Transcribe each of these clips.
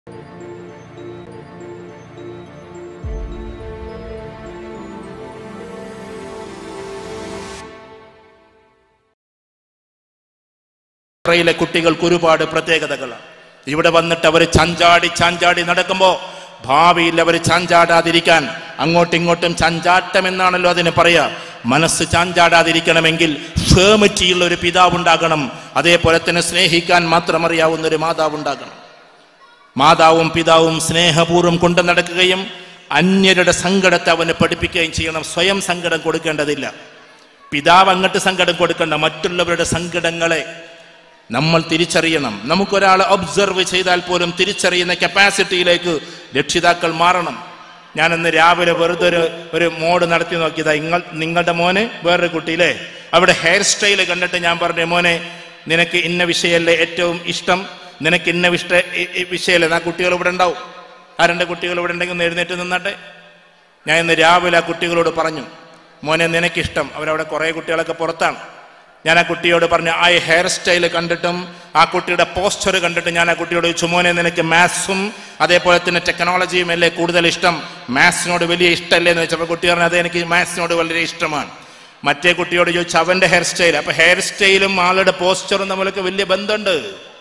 യിലെ കുട്ടികൾക്ക് ഒരുപാട് പ്രത്യേകതകളാണ് ഇവിടെ വന്നിട്ട് അവർ ചാഞ്ചാടി ചാഞ്ചാടി നടക്കുമ്പോൾ ഭാവിയിൽ അവർ ചാഞ്ചാടാതിരിക്കാൻ അങ്ങോട്ടും ഇങ്ങോട്ടും ചാഞ്ചാട്ടം എന്നാണല്ലോ അതിന് പറയാ മനസ്സ് ചാഞ്ചാടാതിരിക്കണമെങ്കിൽ ഫേമിറ്റിയുള്ള ഒരു പിതാവ് ഉണ്ടാകണം അതേപോലെ തന്നെ സ്നേഹിക്കാൻ മാത്രം അറിയാവുന്ന ഒരു മാതാവ് ഉണ്ടാകണം മാതാവും പിതാവും സ്നേഹപൂർവ്വം കൊണ്ടു നടക്കുകയും അന്യരുടെ സങ്കടത്തെ അവന് പഠിപ്പിക്കുകയും ചെയ്യണം സ്വയം സങ്കടം കൊടുക്കേണ്ടതില്ല പിതാവ് അങ്ങോട്ട് സങ്കടം കൊടുക്കേണ്ട മറ്റുള്ളവരുടെ സങ്കടങ്ങളെ നമ്മൾ തിരിച്ചറിയണം നമുക്കൊരാളെ ഒബ്സർവ് ചെയ്താൽ പോലും തിരിച്ചറിയുന്ന കപ്പാസിറ്റിയിലേക്ക് രക്ഷിതാക്കൾ മാറണം ഞാനിന്ന് രാവിലെ വെറുതെ ഒരു ഒരു മോഡ് നടത്തി നോക്കിയതാ നിങ്ങൾ നിങ്ങളുടെ മോന് വേറൊരു കുട്ടിയില്ലേ അവിടെ ഹെയർ സ്റ്റൈൽ കണ്ടിട്ട് ഞാൻ പറഞ്ഞു മോനെ നിനക്ക് ഇന്ന വിഷയമല്ലേ ഏറ്റവും ഇഷ്ടം നിനക്ക് ഇന്ന വിഷ്ട ഇ- ഇ- വിഷയമല്ലേ ആ കുട്ടികൾ ഇവിടെ ഉണ്ടാവും ആ രണ്ട് കുട്ടികൾ ഇവിടെ ഉണ്ടെങ്കിൽ ഒന്ന് എഴുന്നേറ്റ് നിന്നാട്ടെ ഞാൻ ഇന്ന് രാവിലെ ആ കുട്ടികളോട് പറഞ്ഞു മോനെ നിനക്കിഷ്ടം അവരവിടെ കുറേ കുട്ടികളൊക്കെ പുറത്താണ് ഞാൻ ആ കുട്ടിയോട് പറഞ്ഞു ആ ഹെയർ സ്റ്റൈൽ കണ്ടിട്ടും ആ കുട്ടിയുടെ പോസ്റ്റർ കണ്ടിട്ട് ഞാൻ ആ കുട്ടിയോട് ചോദിച്ചു മോനെ നിനക്ക് മാത്സും അതേപോലെ തന്നെ ടെക്നോളജിയും അല്ലേ കൂടുതൽ ഇഷ്ടം മാത്സിനോട് വലിയ ഇഷ്ടമല്ലേ എന്ന് വെച്ചപ്പോൾ കുട്ടി പറഞ്ഞു അത് എനിക്ക് മാത്സിനോട് വളരെ ഇഷ്ടമാണ് മറ്റേ കുട്ടിയോട് ചോദിച്ചു അവന്റെ ഹെയർ സ്റ്റൈൽ അപ്പൊ ഹെയർ സ്റ്റൈലും ആളുടെ പോസ്റ്ററും തമ്മിലൊക്കെ വലിയ ബന്ധമുണ്ട്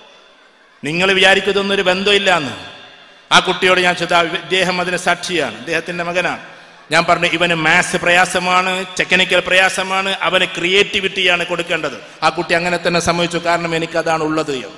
നിങ്ങൾ വിചാരിക്കും ഇതൊന്നും ഒരു ബന്ധമില്ല എന്ന് ആ കുട്ടിയോട് ഞാൻ ചോദിച്ചു "ആ, ഇദ്ദേഹം അതിന് സാക്ഷിയാണ് ഇദ്ദേഹത്തിന്റെ മകനാണ് ഞാൻ പറഞ്ഞു ഇവന് മാത്സ് പ്രയാസമാണ് ടെക്നിക്കൽ പ്രയാസമാണ് അവന് ക്രിയേറ്റിവിറ്റിയാണ് കൊടുക്കേണ്ടത് ആ കുട്ടി അങ്ങനെ തന്നെ സമ്മതിച്ചു കാരണം എനിക്ക് അതാണ് ഉള്ളത് എന്ന്.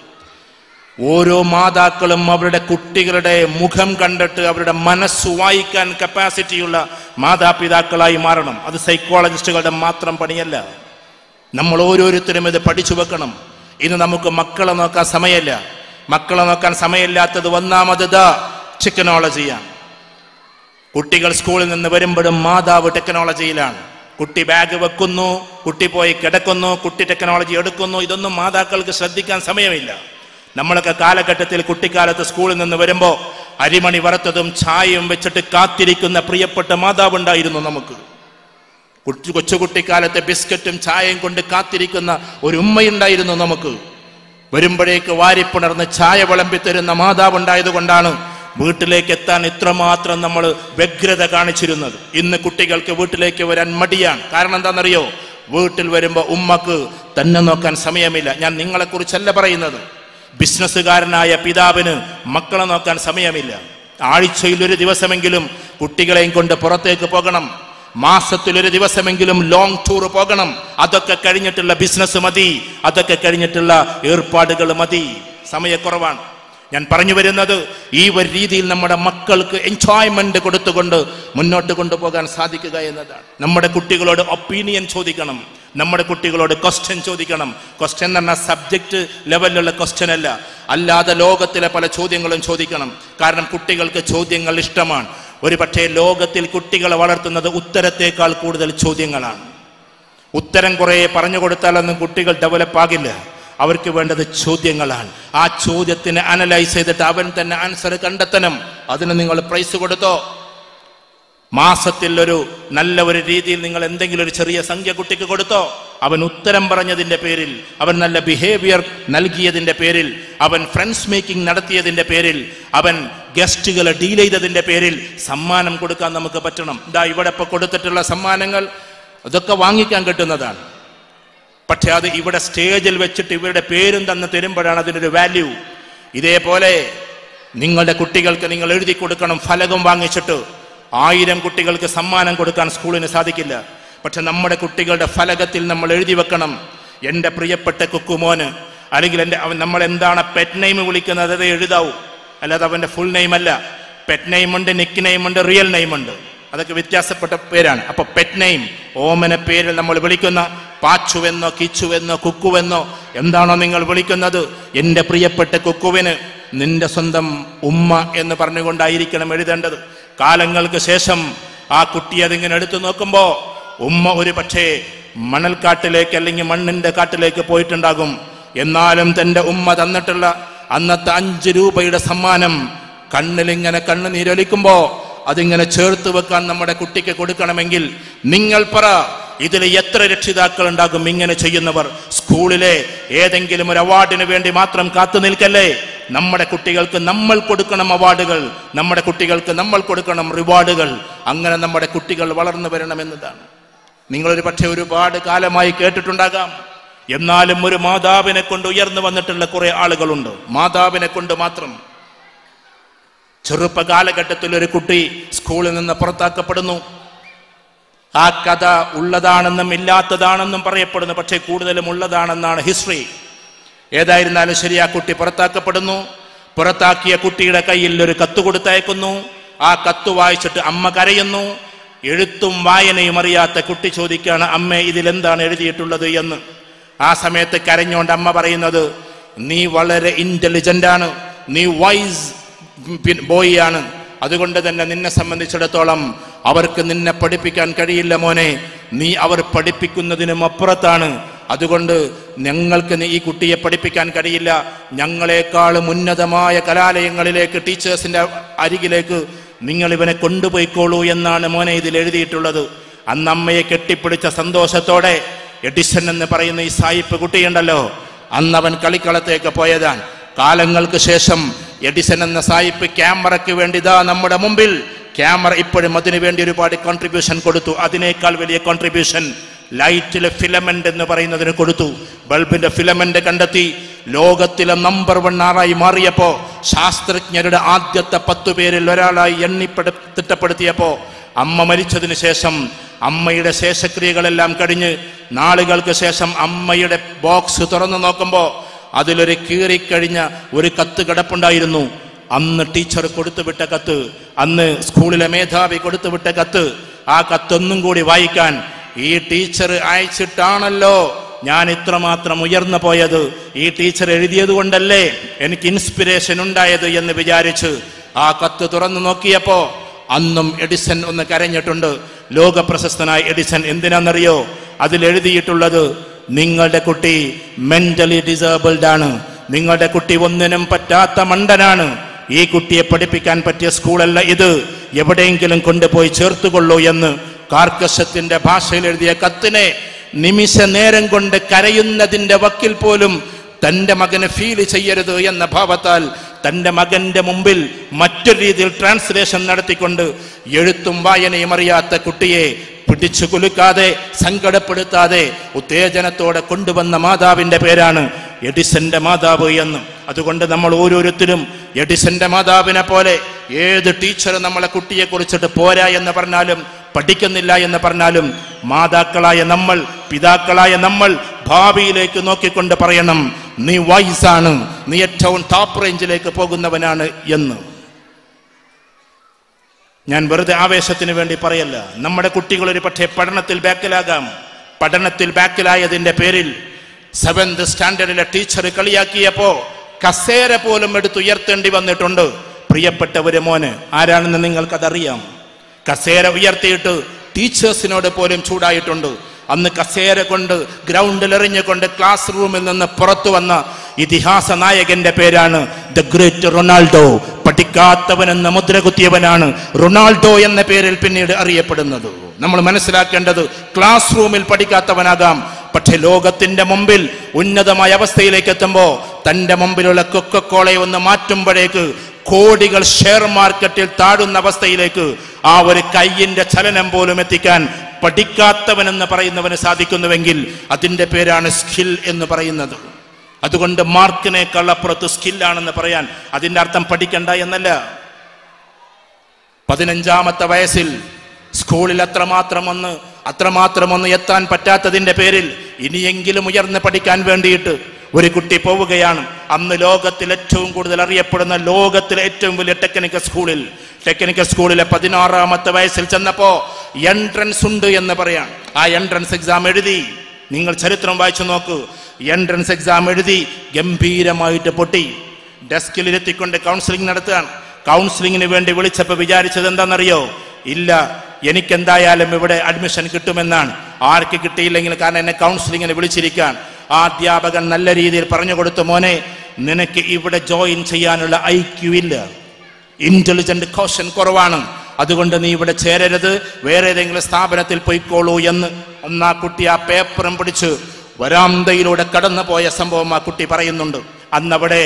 ഓരോ മാതാക്കളും അവരുടെ കുട്ടികളുടെ മുഖം കണ്ടിട്ട് അവരുടെ മനസ്സ് വായിക്കാൻ കപ്പാസിറ്റിയുള്ള മാതാപിതാക്കളായി മാറണം അത് സൈക്കോളജിസ്റ്റുകളുടെ മാത്രം പണിയല്ല നമ്മൾ ഓരോരുത്തരും ഇത് പഠിച്ചു വെക്കണം ഇന്ന് നമുക്ക് മക്കളെ നോക്കാൻ സമയമില്ല മക്കളെ നോക്കാൻ സമയമില്ലാത്തത് ഒന്നാമത് ദാ ടെക്നോളജിയാണ് കുട്ടികൾ സ്കൂളിൽ നിന്ന് വരുമ്പോഴും മാതാവ് ടെക്നോളജിയിലാണ് കുട്ടി ബാഗ് വെക്കുന്നു കുട്ടി പോയി കിടക്കുന്നു കുട്ടി ടെക്നോളജി എടുക്കുന്നു ഇതൊന്നും മാതാക്കൾക്ക് ശ്രദ്ധിക്കാൻ സമയമില്ല നമ്മളൊക്കെ കാലഘട്ടത്തിൽ കുട്ടിക്കാലത്ത് സ്കൂളിൽ നിന്ന് വരുമ്പോൾ അരിമണി വറുത്തതും ചായയും വെച്ചിട്ട് കാത്തിരിക്കുന്ന പ്രിയപ്പെട്ട മാതാവുണ്ടായിരുന്നു നമുക്ക് കൊച്ചു കൊച്ചുകുട്ടിക്കാലത്തെ ബിസ്ക്കറ്റും ചായയും കൊണ്ട് കാത്തിരിക്കുന്ന ഒരു ഉമ്മയുണ്ടായിരുന്നു നമുക്ക് വരുമ്പോഴേക്ക് വാരിപ്പുണർന്ന് ചായ വിളമ്പി തരുന്ന മാതാവുണ്ടായതുകൊണ്ടാണ് വീട്ടിലേക്ക് എത്താൻ ഇത്രമാത്രം നമ്മൾ വ്യഗ്രത കാണിച്ചിരുന്നത് ഇന്ന് കുട്ടികൾക്ക് വീട്ടിലേക്ക് വരാൻ മടിയാണ് കാരണം എന്താണെന്നറിയോ വീട്ടിൽ വരുമ്പോൾ ഉമ്മക്ക് തന്നെ നോക്കാൻ സമയമില്ല ഞാൻ നിങ്ങളെക്കുറിച്ചല്ല പറയുന്നത് ബിസിനസ്സുകാരനായ പിതാവിന് മക്കളെ നോക്കാൻ സമയമില്ല ആഴ്ചയിൽ ഒരു ദിവസമെങ്കിലും കുട്ടികളെയും കൊണ്ട് പുറത്തേക്ക് പോകണം മാസത്തിൽ ഒരു ദിവസമെങ്കിലും ലോങ് ടൂർ പോകണം അതൊക്കെ കഴിഞ്ഞിട്ടുള്ള ബിസിനസ് മതി അതൊക്കെ കഴിഞ്ഞിട്ടുള്ള ഏർപ്പാടുകൾ മതി സമയക്കുറവാണ് ഞാൻ പറഞ്ഞു വരുന്നത് ഈ ഒരു രീതിയിൽ നമ്മുടെ മക്കൾക്ക് എൻജോയ്മെന്റ് കൊടുത്തുകൊണ്ട് മുന്നോട്ട് കൊണ്ടുപോകാൻ സാധിക്കുക എന്നതാണ് നമ്മുടെ കുട്ടികളോട് ഒപ്പീനിയൻ ചോദിക്കണം നമ്മുടെ കുട്ടികളോട് ക്വസ്റ്റ്യൻ ചോദിക്കണം ക്വസ്റ്റ്യൻ എന്ന് പറഞ്ഞാൽ സബ്ജക്റ്റ് ലെവലിലുള്ള ക്വസ്റ്റ്യൻ അല്ല അല്ലാതെ ലോകത്തിലെ പല ചോദ്യങ്ങളും ചോദിക്കണം കാരണം കുട്ടികൾക്ക് ചോദ്യങ്ങൾ ഇഷ്ടമാണ് ഒരു പക്ഷേ ലോകത്തിൽ കുട്ടികളെ വളർത്തുന്നത് ഉത്തരത്തേക്കാൾ കൂടുതൽ ചോദ്യങ്ങളാണ് ഉത്തരം കുറെ പറഞ്ഞു കൊടുത്താലൊന്നും കുട്ടികൾ ഡെവലപ്പ് ആകില്ല അവർക്ക് വേണ്ടത് ചോദ്യങ്ങളാണ് ആ ചോദ്യത്തിന് അനലൈസ് ചെയ്തിട്ട് അവൻ തന്നെ ആൻസർ കണ്ടെത്തണം അതിന് നിങ്ങൾ പ്രൈസ് കൊടുത്തോ മാസത്തിൽ ഒരു നല്ല ഒരു രീതിയിൽ നിങ്ങൾ എന്തെങ്കിലും ഒരു ചെറിയ സംഖ്യ കുട്ടിക്ക് കൊടുത്തോ അവൻ ഉത്തരം പറഞ്ഞതിന്റെ പേരിൽ അവൻ നല്ല ബിഹേവിയർ നൽകിയതിന്റെ പേരിൽ അവൻ ഫ്രണ്ട്സ് മേക്കിംഗ് നടത്തിയതിന്റെ പേരിൽ അവൻ ഗസ്റ്റുകളെ ഡീൽ ചെയ്തതിന്റെ പേരിൽ സമ്മാനം കൊടുക്കാൻ നമുക്ക് പറ്റണം ഇതാ ഇവിടെ ഇപ്പൊ കൊടുത്തിട്ടുള്ള സമ്മാനങ്ങൾ അതൊക്കെ വാങ്ങിക്കാൻ കിട്ടുന്നതാണ് പക്ഷെ അത് ഇവിടെ സ്റ്റേജിൽ വെച്ചിട്ട് ഇവരുടെ പേരും തന്ന് തരുമ്പോഴാണ് അതിനൊരു വാല്യൂ ഇതേപോലെ നിങ്ങളുടെ കുട്ടികൾക്ക് നിങ്ങൾ എഴുതി കൊടുക്കണം ഫലകം വാങ്ങിച്ചിട്ട് ആയിരം കുട്ടികൾക്ക് സമ്മാനം കൊടുക്കാൻ സ്കൂളിന് സാധിക്കില്ല പക്ഷെ നമ്മുടെ കുട്ടികളുടെ ഫലകത്തിൽ നമ്മൾ എഴുതി വെക്കണം എൻ്റെ പ്രിയപ്പെട്ട കുക്കുമോന് അല്ലെങ്കിൽ എൻ്റെ അവൻ നമ്മൾ എന്താണ് പെറ്റ് നെയിം വിളിക്കുന്നത് അത് എഴുതാവൂ അല്ലാതെ അവൻ്റെ ഫുൾ നെയിം അല്ല പെറ്റ് നെയിം ഉണ്ട് നിക്ക് നെയിം ഉണ്ട് റിയൽ നെയിം ഉണ്ട് അതൊക്കെ വ്യത്യാസപ്പെട്ട പേരാണ് അപ്പൊ പെറ്റ് നെയിം ഓമന പേരിൽ നമ്മൾ വിളിക്കുന്ന പാച്ചുവെന്നോ കിച്ചുവെന്നോ കുക്കുവെന്നോ എന്താണോ നിങ്ങൾ വിളിക്കുന്നത് എൻ്റെ പ്രിയപ്പെട്ട കുക്കുവിന് നിന്റെ സ്വന്തം ഉമ്മ എന്ന് പറഞ്ഞുകൊണ്ടായിരിക്കണം എഴുതേണ്ടത് കാലങ്ങൾക്ക് ശേഷം ആ കുട്ടി അതിങ്ങനെ എടുത്തു നോക്കുമ്പോ ഉമ്മ ഒരു പക്ഷേ മണൽക്കാട്ടിലേക്ക് അല്ലെങ്കിൽ മണ്ണിന്റെ കാട്ടിലേക്ക് പോയിട്ടുണ്ടാകും എന്നാലും തന്റെ ഉമ്മ തന്നിട്ടുള്ള അന്നത്തെ അഞ്ച് രൂപയുടെ സമ്മാനം കണ്ണിലിങ്ങനെ കണ്ണുനീരൊലിക്കുമ്പോ അതിങ്ങനെ ചേർത്ത് വെക്കാൻ നമ്മുടെ കുട്ടിക്ക് കൊടുക്കണമെങ്കിൽ നിങ്ങൾ പറ ഇതിൽ എത്ര രക്ഷിതാക്കൾ ഉണ്ടാകും ഇങ്ങനെ ചെയ്യുന്നവർ സ്കൂളിലെ ഏതെങ്കിലും ഒരു അവാർഡിന് വേണ്ടി മാത്രം കാത്തു നിൽക്കല്ലേ നമ്മുടെ കുട്ടികൾക്ക് നമ്മൾ കൊടുക്കണം അവാർഡുകൾ നമ്മുടെ കുട്ടികൾക്ക് നമ്മൾ കൊടുക്കണം റിവാർഡുകൾ അങ്ങനെ നമ്മുടെ കുട്ടികൾ വളർന്നു വരണമെന്നതാണ് നിങ്ങളൊരു പക്ഷേ ഒരുപാട് കാലമായി കേട്ടിട്ടുണ്ടാകാം എന്നാലും ഒരു മാതാവിനെ കൊണ്ട് ഉയർന്നു വന്നിട്ടുള്ള കുറെ ആളുകളുണ്ട് മാതാവിനെ കൊണ്ട് മാത്രം ചെറുപ്പ കാലഘട്ടത്തിൽ ഒരു കുട്ടി സ്കൂളിൽ നിന്ന് പുറത്താക്കപ്പെടുന്നു ആ കഥ ഉള്ളതാണെന്നും ഇല്ലാത്തതാണെന്നും പറയപ്പെടുന്നു പക്ഷേ കൂടുതലും ഉള്ളതാണെന്നാണ് ഹിസ്റ്ററി ഏതായിരുന്നാലും ശരി ആ കുട്ടി പുറത്താക്കപ്പെടുന്നു പുറത്താക്കിയ കുട്ടിയുടെ കയ്യിൽ ഒരു കത്ത് കൊടുത്തയക്കുന്നു ആ കത്ത് വായിച്ചിട്ട് അമ്മ കരയുന്നു എഴുത്തും വായനയും അറിയാത്ത കുട്ടി ചോദിക്കുകയാണ് അമ്മ ഇതിലെന്താണ് എഴുതിയിട്ടുള്ളത് എന്ന് ആ സമയത്ത് കരഞ്ഞുകൊണ്ട് അമ്മ പറയുന്നത് നീ വളരെ ഇന്റലിജന്റ് ആണ് നീ വൈസ് ബോയ് ആണ് അതുകൊണ്ട് തന്നെ നിന്നെ സംബന്ധിച്ചിടത്തോളം അവർക്ക് നിന്നെ പഠിപ്പിക്കാൻ കഴിയില്ല മോനെ നീ അവർ പഠിപ്പിക്കുന്നതിനും അപ്പുറത്താണ് അതുകൊണ്ട് ഞങ്ങൾക്ക് നീ ഈ കുട്ടിയെ പഠിപ്പിക്കാൻ കഴിയില്ല ഞങ്ങളെക്കാളും ഉന്നതമായ കലാലയങ്ങളിലേക്ക് ടീച്ചേഴ്സിന്റെ അരികിലേക്ക് നിങ്ങൾ ഇവനെ കൊണ്ടുപോയിക്കോളൂ എന്നാണ് മോനെ ഇതിൽ എഴുതിയിട്ടുള്ളത് അന്ന് അമ്മയെ കെട്ടിപ്പിടിച്ച സന്തോഷത്തോടെ എഡിസൺ എന്ന് പറയുന്ന ഈ സായിപ്പ് കുട്ടിയുണ്ടല്ലോ അന്ന് അവൻ കളിക്കളത്തേക്ക് പോയതാണ് കാലങ്ങൾക്ക് ശേഷം എഡിസൺ എന്ന സായിപ്പ് ക്യാമറയ്ക്ക് വേണ്ടി ഇതാ നമ്മുടെ മുമ്പിൽ ക്യാമറ ഇപ്പോഴും അതിനു വേണ്ടി ഒരുപാട് കോൺട്രിബ്യൂഷൻ കൊടുത്തു അതിനേക്കാൾ വലിയ കോൺട്രിബ്യൂഷൻ ലൈറ്റിലെ ഫിലമെന്റ് എന്ന് പറയുന്നതിന് കൊടുത്തു ബൾബിന്റെ ഫിലമെന്റ് കണ്ടെത്തി ലോകത്തിലെ നമ്പർ വൺ ആറായി മാറിയപ്പോ ശാസ്ത്രജ്ഞരുടെ ആദ്യത്തെ പത്തു പേരിൽ ഒരാളായി എണ്ണിപ്പെടു തിട്ടപ്പെടുത്തിയപ്പോ അമ്മ മരിച്ചതിന് ശേഷം അമ്മയുടെ ശേഷക്രിയകളെല്ലാം കഴിഞ്ഞ് നാളുകൾക്ക് ശേഷം അമ്മയുടെ ബോക്സ് തുറന്നു നോക്കുമ്പോൾ അതിലൊരു കീറിക്കഴിഞ്ഞ ഒരു കത്ത് കിടപ്പുണ്ടായിരുന്നു അന്ന് ടീച്ചർ കൊടുത്തുവിട്ട കത്ത് അന്ന് സ്കൂളിലെ മേധാവി കൊടുത്തുവിട്ട കത്ത് ആ കത്തൊന്നും കൂടി വായിക്കാൻ ഈ ടീച്ചർ അയച്ചിട്ടാണല്ലോ ഞാൻ ഇത്രമാത്രം ഉയർന്നു പോയത് ഈ ടീച്ചർ എഴുതിയത് കൊണ്ടല്ലേ എനിക്ക് ഇൻസ്പിരേഷൻ ഉണ്ടായത് എന്ന് വിചാരിച്ച് ആ കത്ത് തുറന്നു നോക്കിയപ്പോ അന്നും എഡിസൺ ഒന്ന് കരഞ്ഞിട്ടുണ്ട് ലോക പ്രശസ്തനായ എഡിസൺ എന്തിനാണെന്നറിയോ അതിൽ എഴുതിയിട്ടുള്ളത് നിങ്ങളുടെ കുട്ടി മെന്റലി ഡിസേബിൾഡ് ആണ് നിങ്ങളുടെ കുട്ടി ഒന്നിനും പറ്റാത്ത മണ്ടനാണ് ഈ കുട്ടിയെ പഠിപ്പിക്കാൻ പറ്റിയ സ്കൂളല്ല ഇത് എവിടെയെങ്കിലും കൊണ്ടുപോയി ചേർത്തുകൊള്ളൂ എന്ന് കാർക്കശത്തിന്റെ ഭാഷയിൽ എഴുതിയ കത്തിനെ നിമിഷ നേരം കൊണ്ട് കരയുന്നതിന്റെ വക്കിൽ പോലും തന്റെ മകനെ ഫീൽ ചെയ്യരുത് എന്ന ഭാവത്താൽ തന്റെ മകന്റെ മുമ്പിൽ മറ്റൊരു രീതിയിൽ ട്രാൻസ്ലേഷൻ നടത്തിക്കൊണ്ട് എഴുത്തും വായനയും അറിയാത്ത കുട്ടിയെ പിടിച്ചു കുലുക്കാതെ സങ്കടപ്പെടുത്താതെ ഉത്തേജനത്തോടെ കൊണ്ടുവന്ന മാതാവിന്റെ പേരാണ് എഡിസന്റെ മാതാവ് എന്ന് അതുകൊണ്ട് നമ്മൾ ഓരോരുത്തരും എഡിസന്റെ മാതാവിനെ പോലെ ഏത് ടീച്ചർ നമ്മളെ കുട്ടിയെ കുറിച്ചിട്ട് പോരാ എന്ന് പറഞ്ഞാലും പഠിക്കുന്നില്ല എന്ന് പറഞ്ഞാലും മാതാക്കളായ നമ്മൾ പിതാക്കളായ നമ്മൾ ഭാവിയിലേക്ക് നോക്കിക്കൊണ്ട് പറയണം നീ വൈസാണ് നീ ഏറ്റവും ടോപ്പ് റേഞ്ചിലേക്ക് പോകുന്നവനാണ് എന്ന് ഞാൻ വെറുതെ ആവേശത്തിന് വേണ്ടി പറയല്ല നമ്മുടെ കുട്ടികൾ ഒരു പക്ഷേ പഠനത്തിൽ ബാക്കിലാകാം പഠനത്തിൽ ബാക്കിലായതിന്റെ പേരിൽ സെവന്ത് സ്റ്റാൻഡേർഡിലെ ടീച്ചർ കളിയാക്കിയപ്പോ കസേര പോലും എടുത്തുയർത്തേണ്ടി വന്നിട്ടുണ്ട് പ്രിയപ്പെട്ടവര് മോന് ആരാണെന്ന് നിങ്ങൾക്കതറിയാം കസേര ഉയർത്തിയിട്ട് ടീച്ചേഴ്സിനോട് പോലും ചൂടായിട്ടുണ്ട് അന്ന് കസേര കൊണ്ട് ഗ്രൗണ്ടിൽ എറിഞ്ഞുകൊണ്ട് ക്ലാസ് റൂമിൽ നിന്ന് പുറത്തു വന്ന ഇതിഹാസ നായകന്റെ പേരാണ് ദ ഗ്രേറ്റ് റൊണാൾഡോ പഠിക്കാത്തവനെന്ന് മുദ്ര കുത്തിയവനാണ് റൊണാൾഡോ എന്ന പേരിൽ പിന്നീട് അറിയപ്പെടുന്നത് നമ്മൾ മനസ്സിലാക്കേണ്ടത് ക്ലാസ് റൂമിൽ പഠിക്കാത്തവനാകാം പക്ഷെ ലോകത്തിന്റെ മുമ്പിൽ ഉന്നതമായ അവസ്ഥയിലേക്ക് എത്തുമ്പോൾ തന്റെ മുമ്പിലുള്ള കൊക്കക്കോളയെ ഒന്ന് മാറ്റുമ്പോഴേക്ക് കോടികൾ ഷെയർ മാർക്കറ്റിൽ താഴുന്ന അവസ്ഥയിലേക്ക് ആ ഒരു കയ്യിന്റെ ചലനം പോലും എത്തിക്കാൻ പഠിക്കാത്തവനെന്ന് പറയുന്നവന് സാധിക്കുന്നുവെങ്കിൽ അതിന്റെ പേരാണ് സ്കിൽ എന്ന് പറയുന്നത് അതുകൊണ്ട് മാർക്കിനേക്കാൾ അപ്പുറത്ത് സ്കില്ലാണെന്ന് പറയാൻ അതിന്റെ അർത്ഥം പഠിക്കണ്ട എന്നല്ല പതിനഞ്ചാമത്തെ വയസ്സിൽ സ്കൂളിൽ അത്രമാത്രം ഒന്ന് അത്രമാത്രം ഒന്ന് എത്താൻ പറ്റാത്തതിന്റെ പേരിൽ ഇനിയെങ്കിലും ഉയർന്ന് പഠിക്കാൻ വേണ്ടിയിട്ട് ഒരു കുട്ടി പോവുകയാണ് അന്ന് ലോകത്തിൽ ഏറ്റവും കൂടുതൽ അറിയപ്പെടുന്ന ലോകത്തിലെ ഏറ്റവും വലിയ ടെക്നിക്കൽ സ്കൂളിൽ ടെക്നിക്കൽ സ്കൂളിലെ പതിനാറാമത്തെ വയസ്സിൽ ചെന്നപ്പോ എൻട്രൻസ് ഉണ്ട് എന്ന് പറയാം ആ എൻട്രൻസ് എക്സാം എഴുതി നിങ്ങൾ ചരിത്രം വായിച്ചു നോക്കൂ എൻട്രൻസ് എക്സാം എഴുതി ഗംഭീരമായിട്ട് പൊട്ടി ഡെസ്കിലിരുത്തിക്കൊണ്ട് കൗൺസിലിംഗ് നടത്തുകയാണ് കൗൺസിലിങ്ങിന് വേണ്ടി വിളിച്ചപ്പോൾ വിചാരിച്ചത് എന്താണെന്നറിയോ ഇല്ല എനിക്കെന്തായാലും ഇവിടെ അഡ്മിഷൻ കിട്ടുമെന്നാണ് ആർക്ക് കിട്ടിയില്ലെങ്കിൽ കാരണം എന്നെ കൗൺസിലിങ്ങിന് വിളിച്ചിരിക്കാൻ ആ അധ്യാപകൻ നല്ല രീതിയിൽ പറഞ്ഞു കൊടുത്തു മോനെ നിനക്ക് ഇവിടെ ജോയിൻ ചെയ്യാനുള്ള ഐ ക്യു ഇല്ല ഇന്റലിജന്റ് കോഷൻ കുറവാണ് അതുകൊണ്ട് നീ ഇവിടെ ചേരരുത് വേറെ ഏതെങ്കിലും സ്ഥാപനത്തിൽ പോയിക്കോളൂ എന്ന് അന്ന് ആ കുട്ടി ആ പേപ്പറും പിടിച്ച് വരാന്തയിലൂടെ കടന്നു പോയ സംഭവം ആ കുട്ടി പറയുന്നുണ്ട് അന്നവിടെ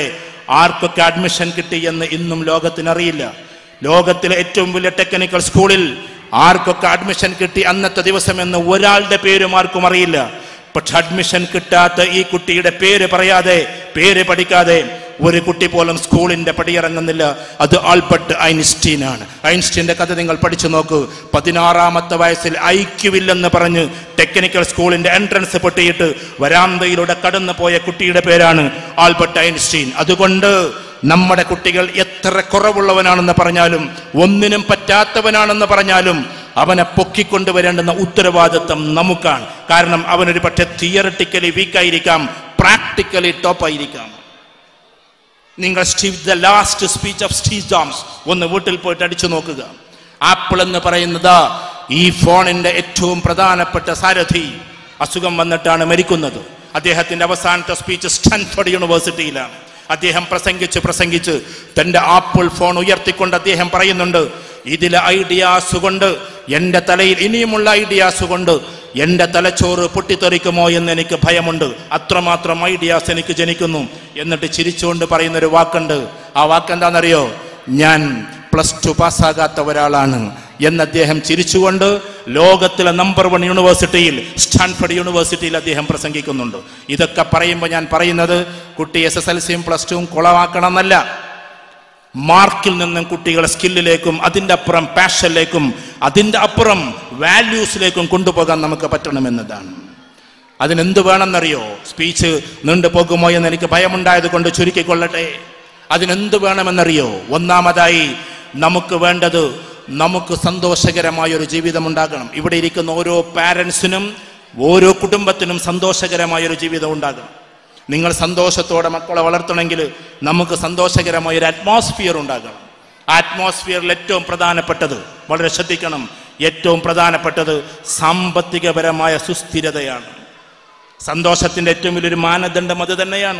ആർക്കൊക്കെ അഡ്മിഷൻ കിട്ടി എന്ന് ഇന്നും ലോകത്തിനറിയില്ല ലോകത്തിലെ ഏറ്റവും വലിയ ടെക്നിക്കൽ സ്കൂളിൽ ആർക്കൊക്കെ അഡ്മിഷൻ കിട്ടി അന്നത്തെ ദിവസം എന്ന് ഒരാളുടെ പേരും ആർക്കും അറിയില്ല പക്ഷെ അഡ്മിഷൻ കിട്ടാത്ത ഈ കുട്ടിയുടെ പേര് പറയാതെ പേര് പഠിക്കാതെ ഒരു കുട്ടി പോലും സ്കൂളിന്റെ പടിയിറങ്ങുന്നില്ല അത് ആൽബർട്ട് ഐൻസ്റ്റീൻ ആണ് ഐൻസ്റ്റീന്റെ കഥ നിങ്ങൾ പഠിച്ചു നോക്കൂ പതിനാറാമത്തെ വയസ്സിൽ ഐക്യുവില്ലെന്ന് പറഞ്ഞ് ടെക്നിക്കൽ സ്കൂളിന്റെ എൻട്രൻസ് പൊട്ടിയിട്ട് വരാന്തയിലൂടെ കടന്നു പോയ കുട്ടിയുടെ പേരാണ് ആൽബർട്ട് ഐൻസ്റ്റീൻ അതുകൊണ്ട് നമ്മുടെ കുട്ടികൾ എത്ര കുറവുള്ളവനാണെന്ന് പറഞ്ഞാലും ഒന്നിനും പറ്റാത്തവനാണെന്ന് പറഞ്ഞാലും അവനെ പൊക്കിക്കൊണ്ടുവരേണ്ടുന്ന ഉത്തരവാദിത്വം നമുക്കാണ് കാരണം അവനൊരു പക്ഷേ തിയറട്ടിക്കലി വീക്കായിരിക്കാം പ്രാക്ടിക്കലി ടോപ്പായിരിക്കാം നിങ്ങൾ Steve the last speech of Steve Jobs ഒന്ന് വീട്ടിൽ പോയിട്ട് അടിച്ചു നോക്കുക ആപ്പിൾ എന്ന് പറയുന്നത് ഈ ഫോണിന്റെ ഏറ്റവും പ്രധാനപ്പെട്ട സാരഥി അസുഖം വന്നിട്ടാണ് മരിക്കുന്നത് അദ്ദേഹത്തിന്റെ അവസാനത്തെ സ്പീച്ച് സ്റ്റാൻഫോർഡ് യൂണിവേഴ്സിറ്റിയിലാണ് അദ്ദേഹം പ്രസംഗിച്ച് പ്രസംഗിച്ച് തന്റെ ആപ്പിൾ ഫോൺ ഉയർത്തിക്കൊണ്ട് അദ്ദേഹം പറയുന്നുണ്ട് ഇതിലെ ഐഡിയാസ് കൊണ്ട് എൻ്റെ തലയിൽ ഇനിയുമുള്ള ഐഡിയാസ് കൊണ്ട് എൻ്റെ തലച്ചോറ് പൊട്ടിത്തെറിക്കുമോ എന്ന് എനിക്ക് ഭയമുണ്ട് അത്രമാത്രം ഐഡിയാസ് എനിക്ക് ജനിക്കുന്നു എന്നിട്ട് ചിരിച്ചുകൊണ്ട് പറയുന്ന ഒരു വാക്കുണ്ട് ആ വാക്ക് എന്താണെന്നറിയോ ഞാൻ പ്ലസ് ടു പാസ്സാകാത്ത ഒരാളാണ് എന്ന് അദ്ദേഹം ചിരിച്ചുകൊണ്ട് ലോകത്തിലെ നമ്പർ വൺ യൂണിവേഴ്സിറ്റിയിൽ സ്റ്റാൻഫർഡ് യൂണിവേഴ്സിറ്റിയിൽ അദ്ദേഹം പ്രസംഗിക്കുന്നുണ്ട് ഇതൊക്കെ പറയുമ്പോൾ ഞാൻ പറയുന്നത് കുട്ടി എസ് എസ് എൽ സിയും പ്ലസ് ടുവും കുളമാക്കണം എന്നല്ല മാർക്കിൽ നിന്നും കുട്ടികളെ സ്കില്ലിലേക്കും അതിൻ്റെ അപ്പുറം പാഷനിലേക്കും അതിൻ്റെ അപ്പുറം വാല്യൂസിലേക്കും കൊണ്ടുപോകാൻ നമുക്ക് പറ്റണമെന്നതാണ് അതിനെന്ത് വേണമെന്നറിയോ സ്പീച്ച് നീണ്ടു പോകുമോ എന്ന് എനിക്ക് ഭയമുണ്ടായത് കൊണ്ട് ചുരുക്കിക്കൊള്ളട്ടെ അതിനെന്ത് വേണമെന്നറിയോ ഒന്നാമതായി നമുക്ക് വേണ്ടത് നമുക്ക് സന്തോഷകരമായ ഒരു ജീവിതം ഉണ്ടാകണം ഇവിടെ ഇരിക്കുന്ന ഓരോ പാരൻസിനും ഓരോ കുടുംബത്തിനും സന്തോഷകരമായ ഒരു ജീവിതം ഉണ്ടാകണം നിങ്ങൾ സന്തോഷത്തോടെ മക്കളെ വളർത്തണമെങ്കിൽ നമുക്ക് സന്തോഷകരമായ ഒരു അറ്റ്മോസ്ഫിയർ ഉണ്ടാകണം ആ അറ്റ്മോസ്ഫിയറിൽ ഏറ്റവും പ്രധാനപ്പെട്ടത് വളരെ ശ്രദ്ധിക്കണം ഏറ്റവും പ്രധാനപ്പെട്ടത് സാമ്പത്തികപരമായ സുസ്ഥിരതയാണ് സന്തോഷത്തിന്റെ ഏറ്റവും വലിയൊരു മാനദണ്ഡം അത് തന്നെയാണ്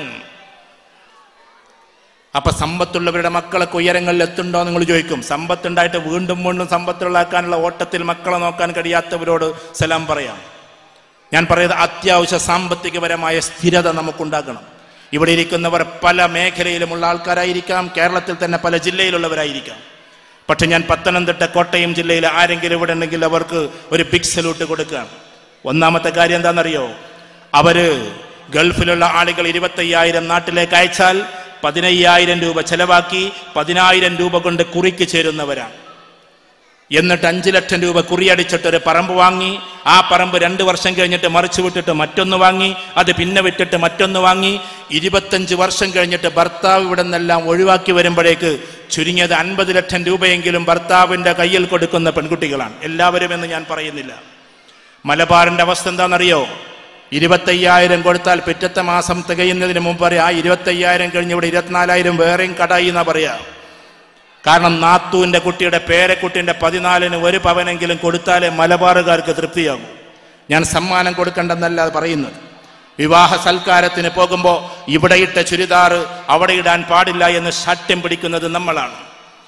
അപ്പൊ സമ്പത്തുള്ളവരുടെ മക്കളൊക്കെ ഉയരങ്ങളിൽ എത്തുണ്ടോ നിങ്ങൾ ചോദിക്കും സമ്പത്തുണ്ടായിട്ട് വീണ്ടും വീണ്ടും സമ്പത്തുള്ളാക്കാനുള്ള ഓട്ടത്തിൽ മക്കളെ നോക്കാൻ കഴിയാത്തവരോട് സലാം പറയാം ഞാൻ പറയുന്നത് അത്യാവശ്യ സാമ്പത്തികപരമായ സ്ഥിരത നമുക്കുണ്ടാകണം ഇവിടെ ഇരിക്കുന്നവർ പല മേഖലയിലുമുള്ള ആൾക്കാരായിരിക്കാം കേരളത്തിൽ തന്നെ പല ജില്ലയിലുള്ളവരായിരിക്കാം പക്ഷെ ഞാൻ പത്തനംതിട്ട കോട്ടയം ജില്ലയിൽ ആരെങ്കിലും ഇവിടെ ഉണ്ടെങ്കിൽ അവർക്ക് ഒരു ബിഗ് സല്യൂട്ട് കൊടുക്കുകയാണ് ഒന്നാമത്തെ കാര്യം എന്താണെന്നറിയോ അവര് ഗൾഫിലുള്ള ആളുകൾ ഇരുപത്തയ്യായിരം നാട്ടിലേക്ക് അയച്ചാൽ പതിനയ്യായിരം രൂപ ചെലവാക്കി പതിനായിരം രൂപ കൊണ്ട് കുറിക്ക് ചേരുന്നവരാണ് എന്നിട്ട് അഞ്ചു ലക്ഷം രൂപ കുറിയടിച്ചിട്ട് ഒരു പറമ്പ് വാങ്ങി ആ പറമ്പ് രണ്ട് വർഷം കഴിഞ്ഞിട്ട് മറിച്ചു വിട്ടിട്ട് മറ്റൊന്ന് വാങ്ങി അത് പിന്നെ വിട്ടിട്ട് മറ്റൊന്ന് വാങ്ങി ഇരുപത്തഞ്ച് വർഷം കഴിഞ്ഞിട്ട് ഭർത്താവ് ഇവിടെ നിന്നെല്ലാം ഒഴിവാക്കി വരുമ്പോഴേക്ക് ചുരുങ്ങിയത് അൻപത് ലക്ഷം രൂപയെങ്കിലും ഭർത്താവിന്റെ കയ്യിൽ കൊടുക്കുന്ന പെൺകുട്ടികളാണ് എല്ലാവരും എന്ന് ഞാൻ പറയുന്നില്ല മലബാറിന്റെ അവസ്ഥ എന്താണെന്നറിയോ ഇരുപത്തയ്യായിരം കൊടുത്താൽ പിറ്റത്തെ മാസം തികയുന്നതിന് മുമ്പ് പറയാം ആ ഇരുപത്തയ്യായിരം കഴിഞ്ഞ് ഇവിടെ ഇരുപത്തിനാലായിരം വേറെയും കടായി എന്നാ പറയാ കാരണം നാത്തുവിന്റെ കുട്ടിയുടെ പേരക്കുട്ടിന്റെ പതിനാലിന് ഒരു പവനെങ്കിലും കൊടുത്താലേ മലബാറുകാർക്ക് തൃപ്തിയാകും ഞാൻ സമ്മാനം കൊടുക്കണ്ടെന്നല്ല അത് പറയുന്നത് വിവാഹ സൽക്കാരത്തിന് പോകുമ്പോൾ ഇവിടെ ഇട്ട ചുരിദാറ് അവിടെ ഇടാൻ പാടില്ല എന്ന് ശാഠ്യം പിടിക്കുന്നത് നമ്മളാണ്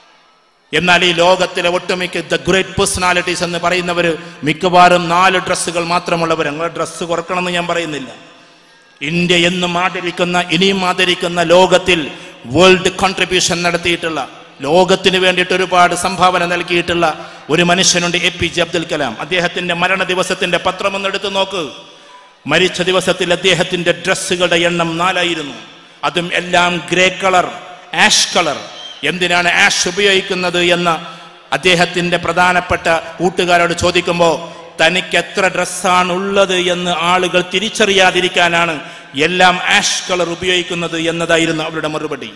എന്നാൽ ഈ ലോകത്തിലെ ഒട്ടുമിക്ക ദ ഗ്രേറ്റ് പേഴ്സണാലിറ്റീസ് എന്ന് പറയുന്നവർ മിക്കവാറും നാല് ഡ്രസ്സുകൾ മാത്രമുള്ളവർ നിങ്ങളുടെ ഡ്രസ്സ് കുറക്കണമെന്ന് ഞാൻ പറയുന്നില്ല ഇന്ത്യ എന്നും ആദരിക്കുന്ന ഇനിയും ആദരിക്കുന്ന ലോകത്തിൽ വേൾഡ് കോൺട്രിബ്യൂഷൻ നടത്തിയിട്ടുള്ള ലോകത്തിന് വേണ്ടിയിട്ട് ഒരുപാട് സംഭാവന നൽകിയിട്ടുള്ള ഒരു മനുഷ്യനുണ്ട് A P J Abdul Kalam അദ്ദേഹത്തിന്റെ മരണ ദിവസത്തിന്റെ പത്രം ഒന്ന് എടുത്തു നോക്ക് മരിച്ച ദിവസത്തിൽ അദ്ദേഹത്തിന്റെ ഡ്രസ്സുകളുടെ എണ്ണം നാലായിരുന്നു അതും എല്ലാം ഗ്രേ കളർ ആഷ് കളർ എന്തിനാണ് ആഷ് ഉപയോഗിക്കുന്നത് എന്ന് അദ്ദേഹത്തിന്റെ പ്രധാനപ്പെട്ട കൂട്ടുകാരോട് ചോദിക്കുമ്പോൾ തനിക്ക് എത്ര ഡ്രസ്സാണ് ഉള്ളത് എന്ന് ആളുകൾ തിരിച്ചറിയാതിരിക്കാനാണ് എല്ലാം ആഷ് കളർ ഉപയോഗിക്കുന്നത് എന്നതായിരുന്നു അവരുടെ മറുപടി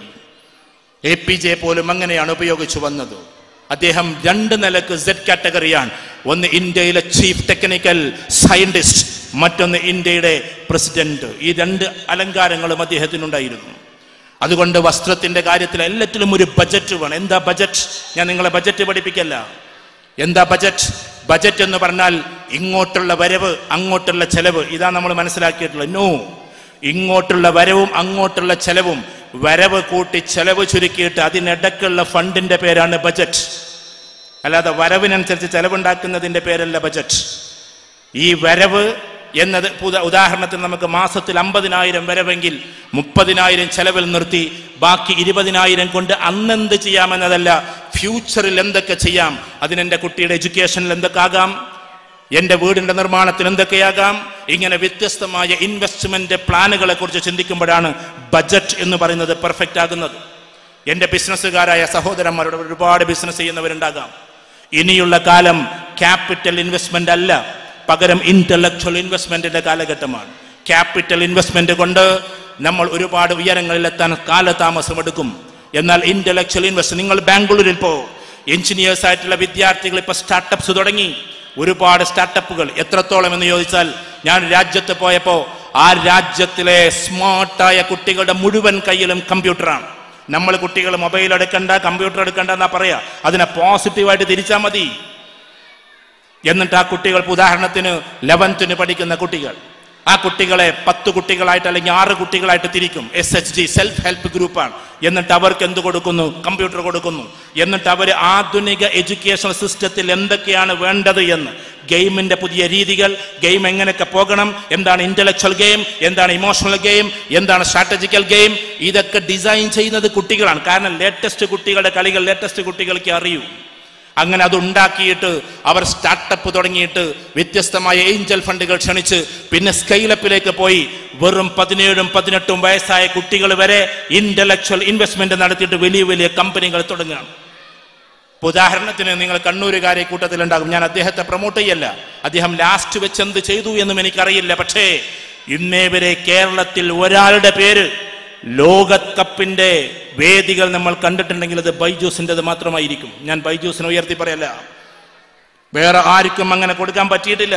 എ പി ജെ പോലും അങ്ങനെയാണ് ഉപയോഗിച്ചു വന്നത് അദ്ദേഹം രണ്ട് നിലക്ക് സെഡ് കാറ്റഗറിയാണ് ഒന്ന് ഇന്ത്യയിലെ ചീഫ് ടെക്നിക്കൽ സയന്റിസ്റ്റ് മറ്റൊന്ന് ഇന്ത്യയുടെ പ്രസിഡന്റ് ഈ രണ്ട് അലങ്കാരങ്ങളും അദ്ദേഹത്തിനുണ്ടായിരുന്നു അതുകൊണ്ട് വസ്ത്രത്തിന്റെ കാര്യത്തിൽ എല്ലാറ്റിലും ഒരു ബജറ്റ് വേണം എന്താ ബജറ്റ് ഞാൻ നിങ്ങളെ ബജറ്റ് പഠിപ്പിക്കല്ല എന്താ ബജറ്റ് ബജറ്റ് എന്ന് പറഞ്ഞാൽ ഇങ്ങോട്ടുള്ള വരവ് അങ്ങോട്ടുള്ള ചെലവ് ഇതാ നമ്മൾ മനസ്സിലാക്കിയിട്ടുള്ളത് നോ ഇങ്ങോട്ടുള്ള വരവും അങ്ങോട്ടുള്ള ചെലവും വരവ് കൂട്ടി ചെലവ് ചുരുക്കിയിട്ട് അതിനിടക്കുള്ള ഫണ്ടിന്റെ പേരാണ് ബജറ്റ് അല്ലാതെ വരവിനനുസരിച്ച് ചെലവുണ്ടാക്കുന്നതിന്റെ പേരല്ല ബജറ്റ് ഈ വരവ് എന്നത് പുത- ഉദാഹരണത്തിന് നമുക്ക് മാസത്തിൽ അമ്പതിനായിരം വരവെങ്കിൽ മുപ്പതിനായിരം ചെലവിൽ നിർത്തി ബാക്കി ഇരുപതിനായിരം കൊണ്ട് അന്നെന്ത് ചെയ്യാമെന്നതല്ല ഫ്യൂച്ചറിൽ എന്തൊക്കെ ചെയ്യാം അതിനെൻ്റെ കുട്ടിയുടെ എഡ്യൂക്കേഷനിൽ എന്തൊക്കെ ആകാം എൻ്റെ വീടിൻ്റെ നിർമ്മാണത്തിൽ എന്തൊക്കെയാകാം ഇങ്ങനെ വ്യത്യസ്തമായ ഇൻവെസ്റ്റ്മെന്റ് പ്ലാനുകളെ കുറിച്ച് ചിന്തിക്കുമ്പോഴാണ് ബജറ്റ് എന്ന് പറയുന്നത് പെർഫെക്റ്റ് ആകുന്നത് എൻ്റെ ബിസിനസ്സുകാരായ സഹോദരന്മാരോട് ഒരുപാട് ബിസിനസ് ചെയ്യുന്നവരുണ്ടാകാം ഇനിയുള്ള കാലം ക്യാപിറ്റൽ ഇൻവെസ്റ്റ്മെന്റ് അല്ല പകരം ഇന്റലക്ച്വൽ ഇൻവെസ്റ്റ്മെന്റിന്റെ കാലഘട്ടമാണ് ക്യാപിറ്റൽ ഇൻവെസ്റ്റ്മെന്റ് കൊണ്ട് നമ്മൾ ഒരുപാട് ഉയരങ്ങളിലെത്താൻ കാലതാമസം എടുക്കും എന്നാൽ ഇന്റലക്ച്വൽ ഇൻവെസ്റ്റ് നിങ്ങൾ ബാംഗ്ലൂരിൽ പോ എഞ്ചിനീയേഴ്സ് ആയിട്ടുള്ള വിദ്യാർത്ഥികൾ ഇപ്പൊ സ്റ്റാർട്ടപ്സ് തുടങ്ങി ഒരുപാട് സ്റ്റാർട്ടപ്പുകൾ എത്രത്തോളം എന്ന് ചോദിച്ചാൽ ഞാൻ രാജ്യത്ത് പോയപ്പോ ആ രാജ്യത്തിലെ സ്മാർട്ടായ കുട്ടികളുടെ മുഴുവൻ കയ്യിലും കമ്പ്യൂട്ടറാണ് നമ്മൾ കുട്ടികൾ മൊബൈൽ എടുക്കണ്ട കമ്പ്യൂട്ടർ എടുക്കണ്ട എന്നാ പറയാ അതിനെ പോസിറ്റീവായിട്ട് തിരിച്ചാൽ മതി എന്നിട്ട് ആ കുട്ടികൾക്ക് ഉദാഹരണത്തിന് ലെവൻത്തിന് പഠിക്കുന്ന കുട്ടികൾ ആ കുട്ടികളെ പത്ത് കുട്ടികളായിട്ട് അല്ലെങ്കിൽ ആറ് കുട്ടികളായിട്ട് തിരിക്കും S H G self help ഗ്രൂപ്പാണ് എന്നിട്ട് അവർക്ക് എന്ത് കൊടുക്കുന്നു കമ്പ്യൂട്ടർ കൊടുക്കുന്നു എന്നിട്ട് അവർ ആധുനിക എഡ്യൂക്കേഷൻ സിസ്റ്റത്തിൽ എന്തൊക്കെയാണ് വേണ്ടത് എന്ന് ഗെയിമിന്റെ പുതിയ രീതികൾ ഗെയിം എങ്ങനെയൊക്കെ പോകണം എന്താണ് ഇന്റലക്ച്വൽ ഗെയിം എന്താണ് ഇമോഷണൽ ഗെയിം എന്താണ് സ്ട്രാറ്റജിക്കൽ ഗെയിം ഇതൊക്കെ ഡിസൈൻ ചെയ്യുന്നത് കുട്ടികളാണ് കാരണം ലേറ്റസ്റ്റ് കുട്ടികളുടെ കളികൾ ലേറ്റസ്റ്റ് കുട്ടികൾക്ക് അറിയൂ അങ്ങനെ അത് ഉണ്ടാക്കിയിട്ട് അവർ സ്റ്റാർട്ടപ്പ് തുടങ്ങിയിട്ട് വ്യത്യസ്തമായ ഏഞ്ചൽ ഫണ്ടുകൾ ക്ഷണിച്ച് പിന്നെ സ്കെയിലപ്പിലേക്ക് പോയി വെറും പതിനേഴും പതിനെട്ടും വയസ്സായ കുട്ടികൾ വരെ ഇന്റലക്ച്വൽ ഇൻവെസ്റ്റ്മെന്റ് നടത്തിയിട്ട് വലിയ വലിയ കമ്പനികൾ തുടങ്ങുകയാണ് ഇപ്പൊ ഉദാഹരണത്തിന് നിങ്ങൾ കണ്ണൂരുകാരെ കൂട്ടത്തിലുണ്ടാകും ഞാൻ അദ്ദേഹത്തെ പ്രൊമോട്ട് ചെയ്യല്ല അദ്ദേഹം ലാസ്റ്റ് വെച്ച് എന്ത് ചെയ്തു എന്നും എനിക്കറിയില്ല പക്ഷേ ഇന്നേ വരെ കേരളത്തിൽ ഒരാളുടെ പേര് ലോകകപ്പിന്റെ വേദികൾ നമ്മൾ കണ്ടിട്ടുണ്ടെങ്കിൽ അത് ബൈജൂസിൻ്റെത് മാത്രമായിരിക്കും ഞാൻ ബൈജൂസിനെ ഉയർത്തി പറയല്ല വേറെ ആർക്കും അങ്ങനെ കൊടുക്കാൻ പറ്റിയിട്ടില്ല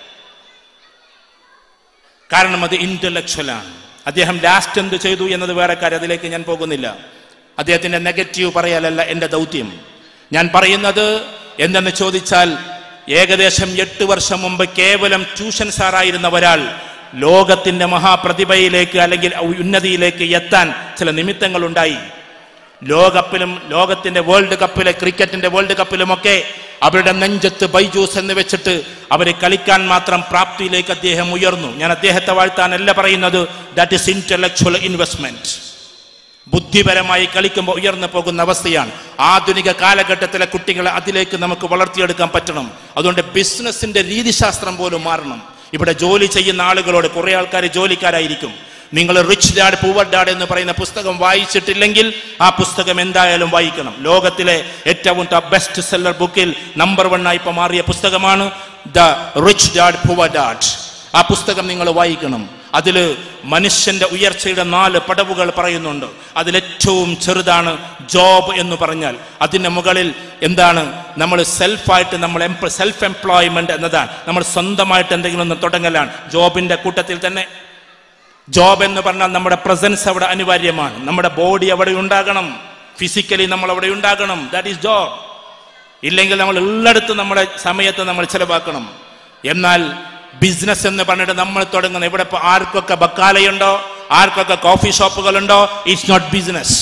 കാരണം അത് ഇന്റലക്ച്വലാണ് അദ്ദേഹം ലാസ്റ്റ് എന്ത് ചെയ്തു എന്നത് വേറെ കാര്യം അതിലേക്ക് ഞാൻ പോകുന്നില്ല അദ്ദേഹത്തിന്റെ നെഗറ്റീവ് പറയാലല്ല എൻ്റെ ദൗത്യം ഞാൻ പറയുന്നത് എന്തെന്ന് ചോദിച്ചാൽ ഏകദേശം എട്ട് വർഷം മുമ്പ് കേവലം ട്യൂഷൻ സാറായിരുന്ന ഒരാൾ ലോകത്തിന്റെ മഹാപ്രതിഭയിലേക്ക് അല്ലെങ്കിൽ ഉന്നതിയിലേക്ക് എത്താൻ ചില നിമിത്തങ്ങൾ ഉണ്ടായി ലോകകപ്പിലും ലോകത്തിന്റെ വേൾഡ് കപ്പിലെ ക്രിക്കറ്റിന്റെ വേൾഡ് കപ്പിലുമൊക്കെ അവരുടെ നെഞ്ചത്ത് ബൈജൂസ് എന്ന് വെച്ചിട്ട് അവരെ കളിക്കാൻ മാത്രം പ്രാപ്തിയിലേക്ക് അദ്ദേഹം ഉയർന്നു ഞാൻ അദ്ദേഹത്തെ വാഴ്ത്താനല്ല പറയുന്നത് ദാറ്റ് ഇസ് ഇന്റലക്ച്വൽ ഇൻവെസ്റ്റ്മെന്റ് ബുദ്ധിപരമായി കളിക്കുമ്പോൾ ഉയർന്നു പോകുന്ന അവസ്ഥയാണ് ആധുനിക കാലഘട്ടത്തിലെ കുട്ടികളെ അതിലേക്ക് നമുക്ക് വളർത്തിയെടുക്കാൻ പറ്റണം അതുകൊണ്ട് ബിസിനസിന്റെ രീതിശാസ്ത്രം പോലും മാറണം ഇവിടെ ജോലി ചെയ്യുന്ന ആളുകളോട് കുറെ ആൾക്കാർ ജോലിക്കാരായിരിക്കും നിങ്ങൾ റിച്ച് ഡാഡ് പൂവർ ഡാഡ് എന്ന് പറയുന്ന പുസ്തകം വായിച്ചിട്ടില്ലെങ്കിൽ ആ പുസ്തകം എന്തായാലും വായിക്കണം ലോകത്തിലെ ഏറ്റവും ബെസ്റ്റ് സെല്ലർ ബുക്കിൽ നമ്പർ വൺ ആയി ഇപ്പൊ മാറിയ പുസ്തകമാണ് the rich dad poor dad ആ പുസ്തകം നിങ്ങൾ വായിക്കണം അതിൽ മനുഷ്യന്റെ ഉയർച്ചയുടെ നാല് പടവുകൾ പറയുന്നുണ്ട് അതിലേറ്റവും ചെറുതാണ് ജോബ് എന്ന് പറഞ്ഞാൽ അതിന്റെ മുകളിൽ എന്താണ് നമ്മൾ സെൽഫായിട്ട് നമ്മൾ സെൽഫ് എംപ്ലോയ്മെന്റ് എന്നതാണ് നമ്മൾ സ്വന്തമായിട്ട് എന്തെങ്കിലും ഒന്ന് തുടങ്ങലാണ് ജോബിന്റെ കൂട്ടത്തിൽ തന്നെ ജോബ് എന്ന് പറഞ്ഞാൽ നമ്മുടെ പ്രസൻസ് അവിടെ അനിവാര്യമാണ് നമ്മുടെ ബോഡി അവിടെ ഉണ്ടാകണം ഫിസിക്കലി നമ്മൾ അവിടെ ഉണ്ടാകണം ദാറ്റ് ഈസ് ജോബ് ഇല്ലെങ്കിൽ നമ്മൾ ഉള്ളിടത്ത് നമ്മുടെ സമയത്ത് നമ്മൾ ചെലവാക്കണം എന്നാൽ ബിസിനസ് എന്ന് പറഞ്ഞിട്ട് നമ്മൾ തുടങ്ങുന്ന ഇവിടെ ഇപ്പൊ ആർക്കൊക്കെ ബക്കാലയുണ്ടോ ആർക്കൊക്കെ കോഫി ഷോപ്പുകളുണ്ടോ ഇറ്റ്സ് നോട്ട് ബിസിനസ്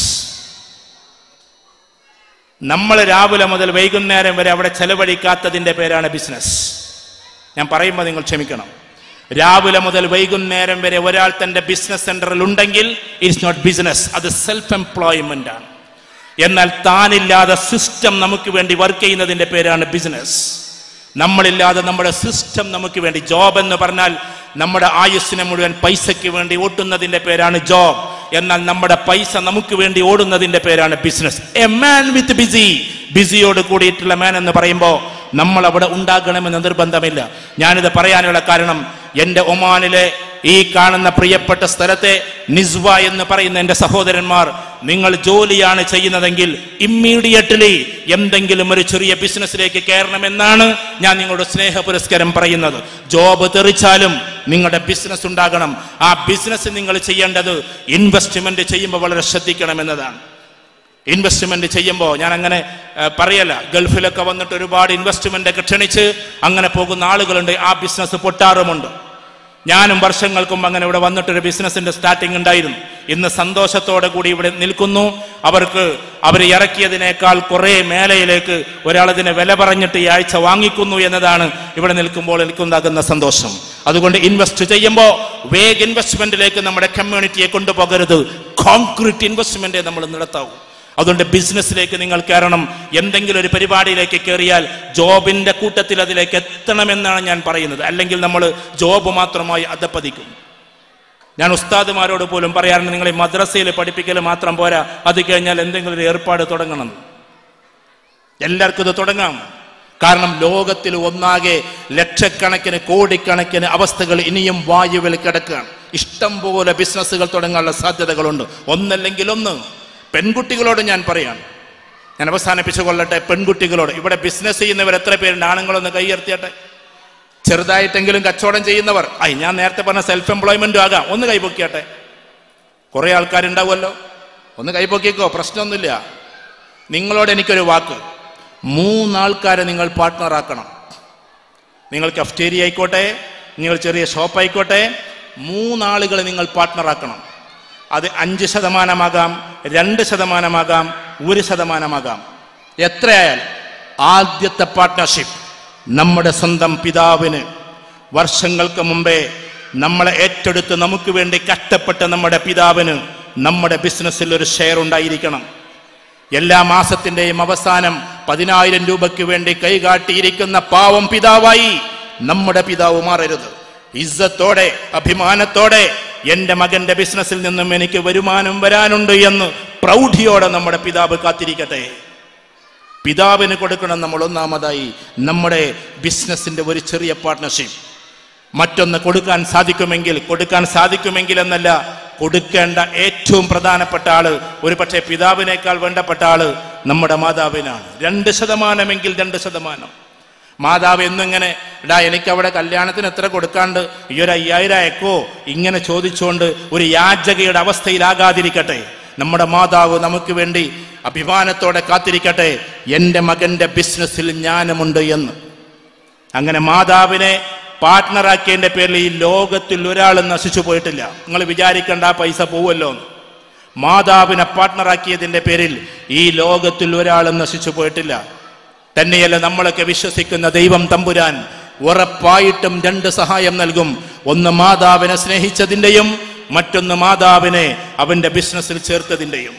നമ്മൾ രാവിലെ മുതൽ വൈകുന്നേരം വരെ അവിടെ ചെലവഴിക്കാത്തതിന്റെ പേരാണ് ബിസിനസ് ഞാൻ പറയുമ്പോൾ നിങ്ങൾ ക്ഷമിക്കണം രാവിലെ മുതൽ വൈകുന്നേരം വരെ ഒരാൾ തന്റെ ബിസിനസ് സെന്ററിൽ ഉണ്ടെങ്കിൽ ഇറ്റ്സ് നോട്ട് ബിസിനസ് അത് സെൽഫ് എംപ്ലോയ്മെന്റ് ആണ് എന്നാൽ താനില്ലാതെ സിസ്റ്റം നമുക്ക് വേണ്ടി വർക്ക് ചെയ്യുന്നതിന്റെ പേരാണ് ബിസിനസ് നമ്മളില്ലാതെ നമ്മുടെ സിസ്റ്റം നമുക്ക് വേണ്ടി ജോബ് എന്ന് പറഞ്ഞാൽ നമ്മുടെ ആയുസ്സിനെ മുഴുവൻ പൈസയ്ക്ക് വേണ്ടി ഓട്ടുന്നതിന്റെ പേരാണ് ജോബ് എന്നാൽ നമ്മുടെ പൈസ നമുക്ക് വേണ്ടി ഓടുന്നതിന്റെ പേരാണ് business a man with busy ബിസിയോട് കൂടിയിട്ടുള്ള മാൻ എന്ന് പറയുമ്പോൾ നമ്മൾ അവിടെ ഉണ്ടാകണമെന്ന് നിർബന്ധമില്ല ഞാനിത് പറയാനുള്ള കാരണം എൻ്റെ ഒമാനിലെ ഈ കാണുന്ന പ്രിയപ്പെട്ട സ്ഥലത്തെ നിസ്വ എന്ന് പറയുന്ന എൻ്റെ സഹോദരന്മാർ നിങ്ങൾ ജോലിയാണ് ചെയ്യുന്നതെങ്കിൽ ഇമ്മീഡിയറ്റ്ലി എന്തെങ്കിലും ഒരു ചെറിയ ബിസിനസ്സിലേക്ക് കയറണമെന്നാണ് ഞാൻ നിങ്ങളുടെ സ്നേഹ പുരസ്കാരം പറയുന്നത് ജോബ് തെറിച്ചാലും നിങ്ങളുടെ ബിസിനസ് ഉണ്ടാകണം ആ ബിസിനസ് നിങ്ങൾ ചെയ്യേണ്ടത് ഇൻവെസ്റ്റ്മെന്റ് ചെയ്യുമ്പോൾ വളരെ ശ്രദ്ധിക്കണം എന്നതാണ് ഇൻവെസ്റ്റ്മെന്റ് ചെയ്യുമ്പോൾ ഞാൻ അങ്ങനെ ഏഹ്, പറയല ഗൾഫിലൊക്കെ വന്നിട്ട് ഒരുപാട് ഇൻവെസ്റ്റ്മെന്റ് ഒക്കെ ക്ഷണിച്ച് അങ്ങനെ പോകുന്ന ആളുകളുണ്ട് ആ ബിസിനസ് പൊട്ടാറുമുണ്ട് ഞാനും വർഷങ്ങൾക്കും അങ്ങനെ ഇവിടെ വന്നിട്ടൊരു ബിസിനസിന്റെ സ്റ്റാർട്ടിംഗ് ഉണ്ടായിരുന്നു ഇന്ന് സന്തോഷത്തോടെ കൂടി ഇവിടെ നിൽക്കുന്നു അവർക്ക് അവർ ഇറക്കിയതിനേക്കാൾ കുറെ മേലയിലേക്ക് ഒരാളതിനെ വില പറഞ്ഞിട്ട് ഈ ആഴ്ച വാങ്ങിക്കുന്നു എന്നതാണ് ഇവിടെ നിൽക്കുമ്പോൾ എനിക്കുണ്ടാകുന്ന സന്തോഷം അതുകൊണ്ട് ഇൻവെസ്റ്റ് ചെയ്യുമ്പോൾ വേഗ ഇൻവെസ്റ്റ്മെന്റിലേക്ക് നമ്മുടെ കമ്മ്യൂണിറ്റിയെ കൊണ്ടുപോകരുത് കോൺക്രീറ്റ് ഇൻവെസ്റ്റ്മെന്റ് നമ്മൾ നടത്താവൂ അതുകൊണ്ട് ബിസിനസ്സിലേക്ക് നിങ്ങൾ കയറണം എന്തെങ്കിലും ഒരു പരിപാടിയിലേക്ക് കയറിയാൽ ജോബിന്റെ കൂട്ടത്തിൽ അതിലേക്ക് എത്തണമെന്നാണ് ഞാൻ പറയുന്നത് അല്ലെങ്കിൽ നമ്മൾ ജോബ് മാത്രമായി അധപ്പതിക്കും ഞാൻ ഉസ്താദുമാരോട് പോലും പറയാറുണ്ട് നിങ്ങൾ ഈ മദ്രസയിൽ പഠിപ്പിക്കൽ മാത്രം പോരാ അത് കഴിഞ്ഞാൽ എന്തെങ്കിലും ഒരു ഏർപ്പാട് തുടങ്ങണം എല്ലാവർക്കും ഇത് തുടങ്ങാം കാരണം ലോകത്തിൽ ഒന്നാകെ ലക്ഷക്കണക്കിന് കോടിക്കണക്കിന് അവസ്ഥകൾ ഇനിയും വായുവിൽ കിടക്കുകയാണ് ഇഷ്ടം പോലെ ബിസിനസ്സുകൾ തുടങ്ങാനുള്ള സാധ്യതകളുണ്ട് ഒന്നല്ലെങ്കിൽ ഒന്ന് പെൺകുട്ടികളോട് ഞാൻ പറയാണ് ഞാൻ അവസാനിപ്പിച്ചു കൊള്ളട്ടെ പെൺകുട്ടികളോട് ഇവിടെ ബിസിനസ് ചെയ്യുന്നവർ എത്ര പേരുണ്ട് ആണുങ്ങളൊന്ന് കൈയർത്തിയട്ടെ ചെറുതായിട്ടെങ്കിലും കച്ചവടം ചെയ്യുന്നവർ ഐ ഞാൻ നേരത്തെ പറഞ്ഞ സെൽഫ് എംപ്ലോയ്മെന്റും ആകാം ഒന്ന് കൈപൊക്കിയാട്ടെ കുറെ ആൾക്കാരുണ്ടാവുമല്ലോ ഒന്ന് കൈപൊക്കിക്കോ പ്രശ്നമൊന്നുമില്ല നിങ്ങളോട് എനിക്കൊരു വാക്ക് മൂന്നാൾക്കാരെ നിങ്ങൾ പാർട്ട്ണറാക്കണം നിങ്ങൾ കഫ്റ്റേരി ആയിക്കോട്ടെ നിങ്ങൾ ചെറിയ ഷോപ്പ് ആയിക്കോട്ടെ മൂന്നാളുകൾ നിങ്ങൾ പാർട്ട്ണറാക്കണം അത് അഞ്ച് ശതമാനമാകാം രണ്ട് ശതമാനമാകാം ഒരു ശതമാനമാകാം എത്രയായാലും ആദ്യത്തെ പാർട്ട്ണർഷിപ്പ് നമ്മുടെ സ്വന്തം പിതാവിന് വർഷങ്ങൾക്ക് മുമ്പേ നമ്മളെ ഏറ്റെടുത്ത് നമുക്ക് വേണ്ടി കഷ്ടപ്പെട്ട നമ്മുടെ പിതാവിന് നമ്മുടെ ബിസിനസ്സിൽ ഒരു ഷെയർ ഉണ്ടായിരിക്കണം എല്ലാ മാസത്തിന്റെയും അവസാനം പതിനായിരം രൂപയ്ക്ക് വേണ്ടി കൈകാട്ടിയിരിക്കുന്ന പാവം പിതാവായി നമ്മുടെ പിതാവ് മാറരുത് ഇസ്സത്തോടെ അഭിമാനത്തോടെ എന്റെ മകന്റെ ബിസിനസ്സിൽ നിന്നും എനിക്ക് വരുമാനം വരാനുണ്ട് എന്ന് പ്രൗഢിയോടെ നമ്മുടെ പിതാവ് കാത്തിരിക്കട്ടെ പിതാവിന് കൊടുക്കണം നമ്മൾ ഒന്നാമതായി നമ്മുടെ ബിസിനസിന്റെ ഒരു ചെറിയ പാർട്ട്ണർഷിപ്പ് മറ്റൊന്ന് കൊടുക്കാൻ സാധിക്കുമെങ്കിൽ കൊടുക്കാൻ സാധിക്കുമെങ്കിൽ എന്നല്ല കൊടുക്കേണ്ട ഏറ്റവും പ്രധാനപ്പെട്ട ആള് ഒരു പക്ഷേ പിതാവിനേക്കാൾ വേണ്ടപ്പെട്ട ആള് നമ്മുടെ മാതാവിനാണ് രണ്ട് ശതമാനമെങ്കിൽ രണ്ട് ശതമാനം മാതാവ് എന്നിങ്ങനെ എടാ എനിക്ക് അവിടെ കല്യാണത്തിന് എത്ര കൊടുക്കാണ്ട് ഈ ഒരു അയ്യായിരം അയക്കോ ഇങ്ങനെ ചോദിച്ചുകൊണ്ട് ഒരു യാചകയുടെ അവസ്ഥയിലാകാതിരിക്കട്ടെ നമ്മുടെ മാതാവ് നമുക്ക് വേണ്ടി അഭിമാനത്തോടെ കാത്തിരിക്കട്ടെ എൻ്റെ മകന്റെ ബിസിനസ്സിൽ ജ്ഞാനമുണ്ട് എന്ന് അങ്ങനെ മാതാവിനെ പാർട്ട്ണറാക്കിയതിന്റെ പേരിൽ ഈ ലോകത്തിൽ ഒരാളും നശിച്ചു പോയിട്ടില്ല നിങ്ങൾ വിചാരിക്കേണ്ട ആ പൈസ പോവല്ലോ എന്ന്. മാതാവിനെ പാർട്ട്ണറാക്കിയതിന്റെ പേരിൽ ഈ ലോകത്തിൽ ഒരാളും നശിച്ചു പോയിട്ടില്ല തന്നെയല്ല നമ്മളൊക്കെ വിശ്വസിക്കുന്ന ദൈവം തമ്പുരാൻ ഉറപ്പായിട്ടും രണ്ട് സഹായം നൽകും ഒന്ന് മാതാവിനെ സ്നേഹിച്ചതിൻ്റെയും മറ്റൊന്ന് മാതാവിനെ അവന്റെ ബിസിനസ്സിൽ ചേർത്തതിൻ്റെയും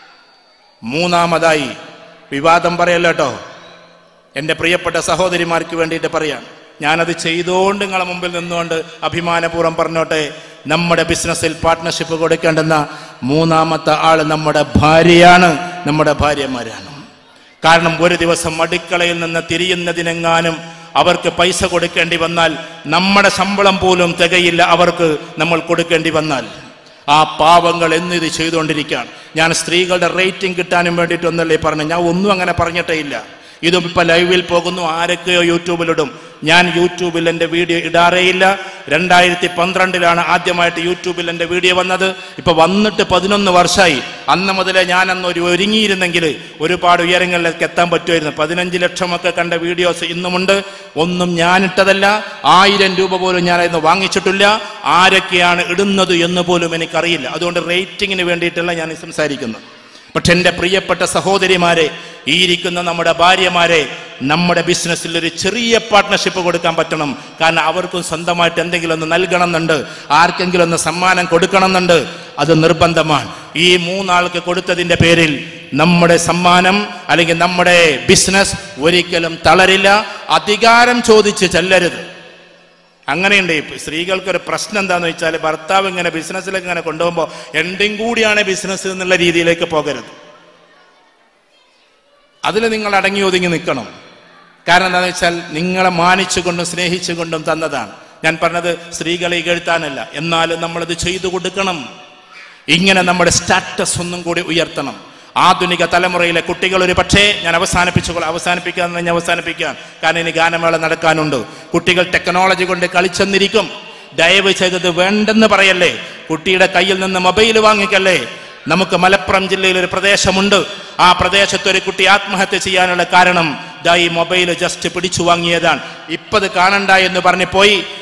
മൂന്നാമതായി വിവാദം പറയല്ലോ കേട്ടോ എൻ്റെ പ്രിയപ്പെട്ട സഹോദരിമാർക്ക് വേണ്ടിയിട്ട് പറയാം ഞാനത് ചെയ്തുകൊണ്ട് നിങ്ങളെ മുമ്പിൽ നിന്നുകൊണ്ട് അഭിമാനപൂർവ്വം പറഞ്ഞോട്ടെ നമ്മുടെ ബിസിനസ്സിൽ പാർട്ട്ണർഷിപ്പ് കൊടുക്കേണ്ടുന്ന മൂന്നാമത്തെ ആള് നമ്മുടെ ഭാര്യയാണ് നമ്മുടെ ഭാര്യമാരാണ് കാരണം ഒരു ദിവസം അടുക്കളയിൽ നിന്ന് തിരിയുന്നതിനെങ്ങാനും അവർക്ക് പൈസ കൊടുക്കേണ്ടി വന്നാൽ നമ്മുടെ ശമ്പളം പോലും തികയില്ല അവർക്ക് നമ്മൾ കൊടുക്കേണ്ടി വന്നാൽ ആ പാവങ്ങൾ എന്നിത് ചെയ്തുകൊണ്ടിരിക്കുകയാണ് ഞാൻ സ്ത്രീകളുടെ റേറ്റിംഗ് കിട്ടാനും വേണ്ടിയിട്ടൊന്നല്ലേ പറഞ്ഞു ഞാൻ ഒന്നും അങ്ങനെ പറഞ്ഞിട്ടേ ഇല്ല ഇതും ഇപ്പൊ ലൈവിൽ പോകുന്നു ആരൊക്കെയോ യൂട്യൂബിലിടും ഞാൻ യൂട്യൂബിൽ എൻ്റെ വീഡിയോ ഇടാറേയില്ല രണ്ടായിരത്തി പന്ത്രണ്ടിലാണ് ആദ്യമായിട്ട് യൂട്യൂബിൽ എൻ്റെ വീഡിയോ വന്നത് ഇപ്പൊ വന്നിട്ട് പതിനൊന്ന് വർഷമായി അന്ന് മുതലേ ഞാൻ അന്ന് ഒരു ഒരുങ്ങിയിരുന്നെങ്കിൽ ഒരുപാട് ഉയരങ്ങളിലേക്ക് എത്താൻ പറ്റുമായിരുന്നു പതിനഞ്ച് ലക്ഷമൊക്കെ കണ്ട വീഡിയോസ് ഇന്നുമുണ്ട് ഒന്നും ഞാനിട്ടതല്ല ആയിരം രൂപ പോലും ഞാൻ ഇന്ന് വാങ്ങിച്ചിട്ടില്ല ആരൊക്കെയാണ് ഇടുന്നത് എന്ന് പോലും എനിക്കറിയില്ല അതുകൊണ്ട് റേറ്റിങ്ങിന് വേണ്ടിയിട്ടല്ല ഞാൻ സംസാരിക്കുന്നത് പക്ഷെ എൻ്റെ പ്രിയപ്പെട്ട സഹോദരിമാരെ ഈ ഇരിക്കുന്ന നമ്മുടെ ഭാര്യമാരെ നമ്മുടെ ബിസിനസ്സിൽ ഒരു ചെറിയ പാർട്ട്ണർഷിപ്പ് കൊടുക്കാൻ പറ്റണം കാരണം അവർക്കും സ്വന്തമായിട്ട് എന്തെങ്കിലും ഒന്ന് നൽകണം എന്നുണ്ട് ആർക്കെങ്കിലും ഒന്ന് സമ്മാനം കൊടുക്കണം എന്നുണ്ട് അത് നിർബന്ധമാണ് ഈ മൂന്നാൾക്ക് കൊടുത്തതിന്റെ പേരിൽ നമ്മുടെ സമ്മാനം അല്ലെങ്കിൽ നമ്മുടെ ബിസിനസ് ഒരിക്കലും തളരില്ല അധികാരം ചോദിച്ച് ചെല്ലരുത് അങ്ങനെയുണ്ട് ഇപ്പൊ സ്ത്രീകൾക്ക് ഒരു പ്രശ്നം എന്താന്ന് വെച്ചാൽ ഭർത്താവ് ഇങ്ങനെ ബിസിനസ്സിലേക്ക് ഇങ്ങനെ കൊണ്ടുപോകുമ്പോൾ എന്തെങ്കിലും കൂടിയാണ് ബിസിനസ് എന്നുള്ള രീതിയിലേക്ക് പോകരുത് അതിൽ നിങ്ങൾ അടങ്ങി ഒതുങ്ങി നിൽക്കണം കാരണം എന്താണെന്ന് വെച്ചാൽ നിങ്ങളെ മാനിച്ചുകൊണ്ടും സ്നേഹിച്ചുകൊണ്ടും തന്നതാണ് ഞാൻ പറഞ്ഞത് സ്ത്രീകളെ ഇകഴ്ത്താനല്ല എന്നാലും നമ്മളത് ചെയ്തു കൊടുക്കണം ഇങ്ങനെ നമ്മുടെ സ്റ്റാറ്റസ് ഒന്നും കൂടി ഉയർത്തണം ആധുനിക തലമുറയിലെ കുട്ടികൾ ഒരു പക്ഷേ ഞാൻ അവസാനിപ്പിച്ചു അവസാനിപ്പിക്കാൻ ഞാൻ അവസാനിപ്പിക്കാം കാരണം ഇനി ഗാനമേള നടക്കാനുണ്ട് കുട്ടികൾ ടെക്നോളജി കൊണ്ട് കളിച്ചെന്നിരിക്കും ദയവ് ചെയ്തത് വേണ്ടെന്ന് പറയല്ലേ കുട്ടിയുടെ കയ്യിൽ നിന്ന് മൊബൈൽ വാങ്ങിക്കല്ലേ നമുക്ക് മലപ്പുറം ജില്ലയിൽ ഒരു പ്രദേശമുണ്ട് ആ പ്രദേശത്ത് ഒരു കുട്ടി ആത്മഹത്യ ചെയ്യാനുള്ള കാരണം ദാ ഈ മൊബൈൽ ജസ്റ്റ് പിടിച്ചു വാങ്ങിയതാണ് ഇപ്പത് കാണണ്ട എന്ന് പറഞ്ഞു പോയി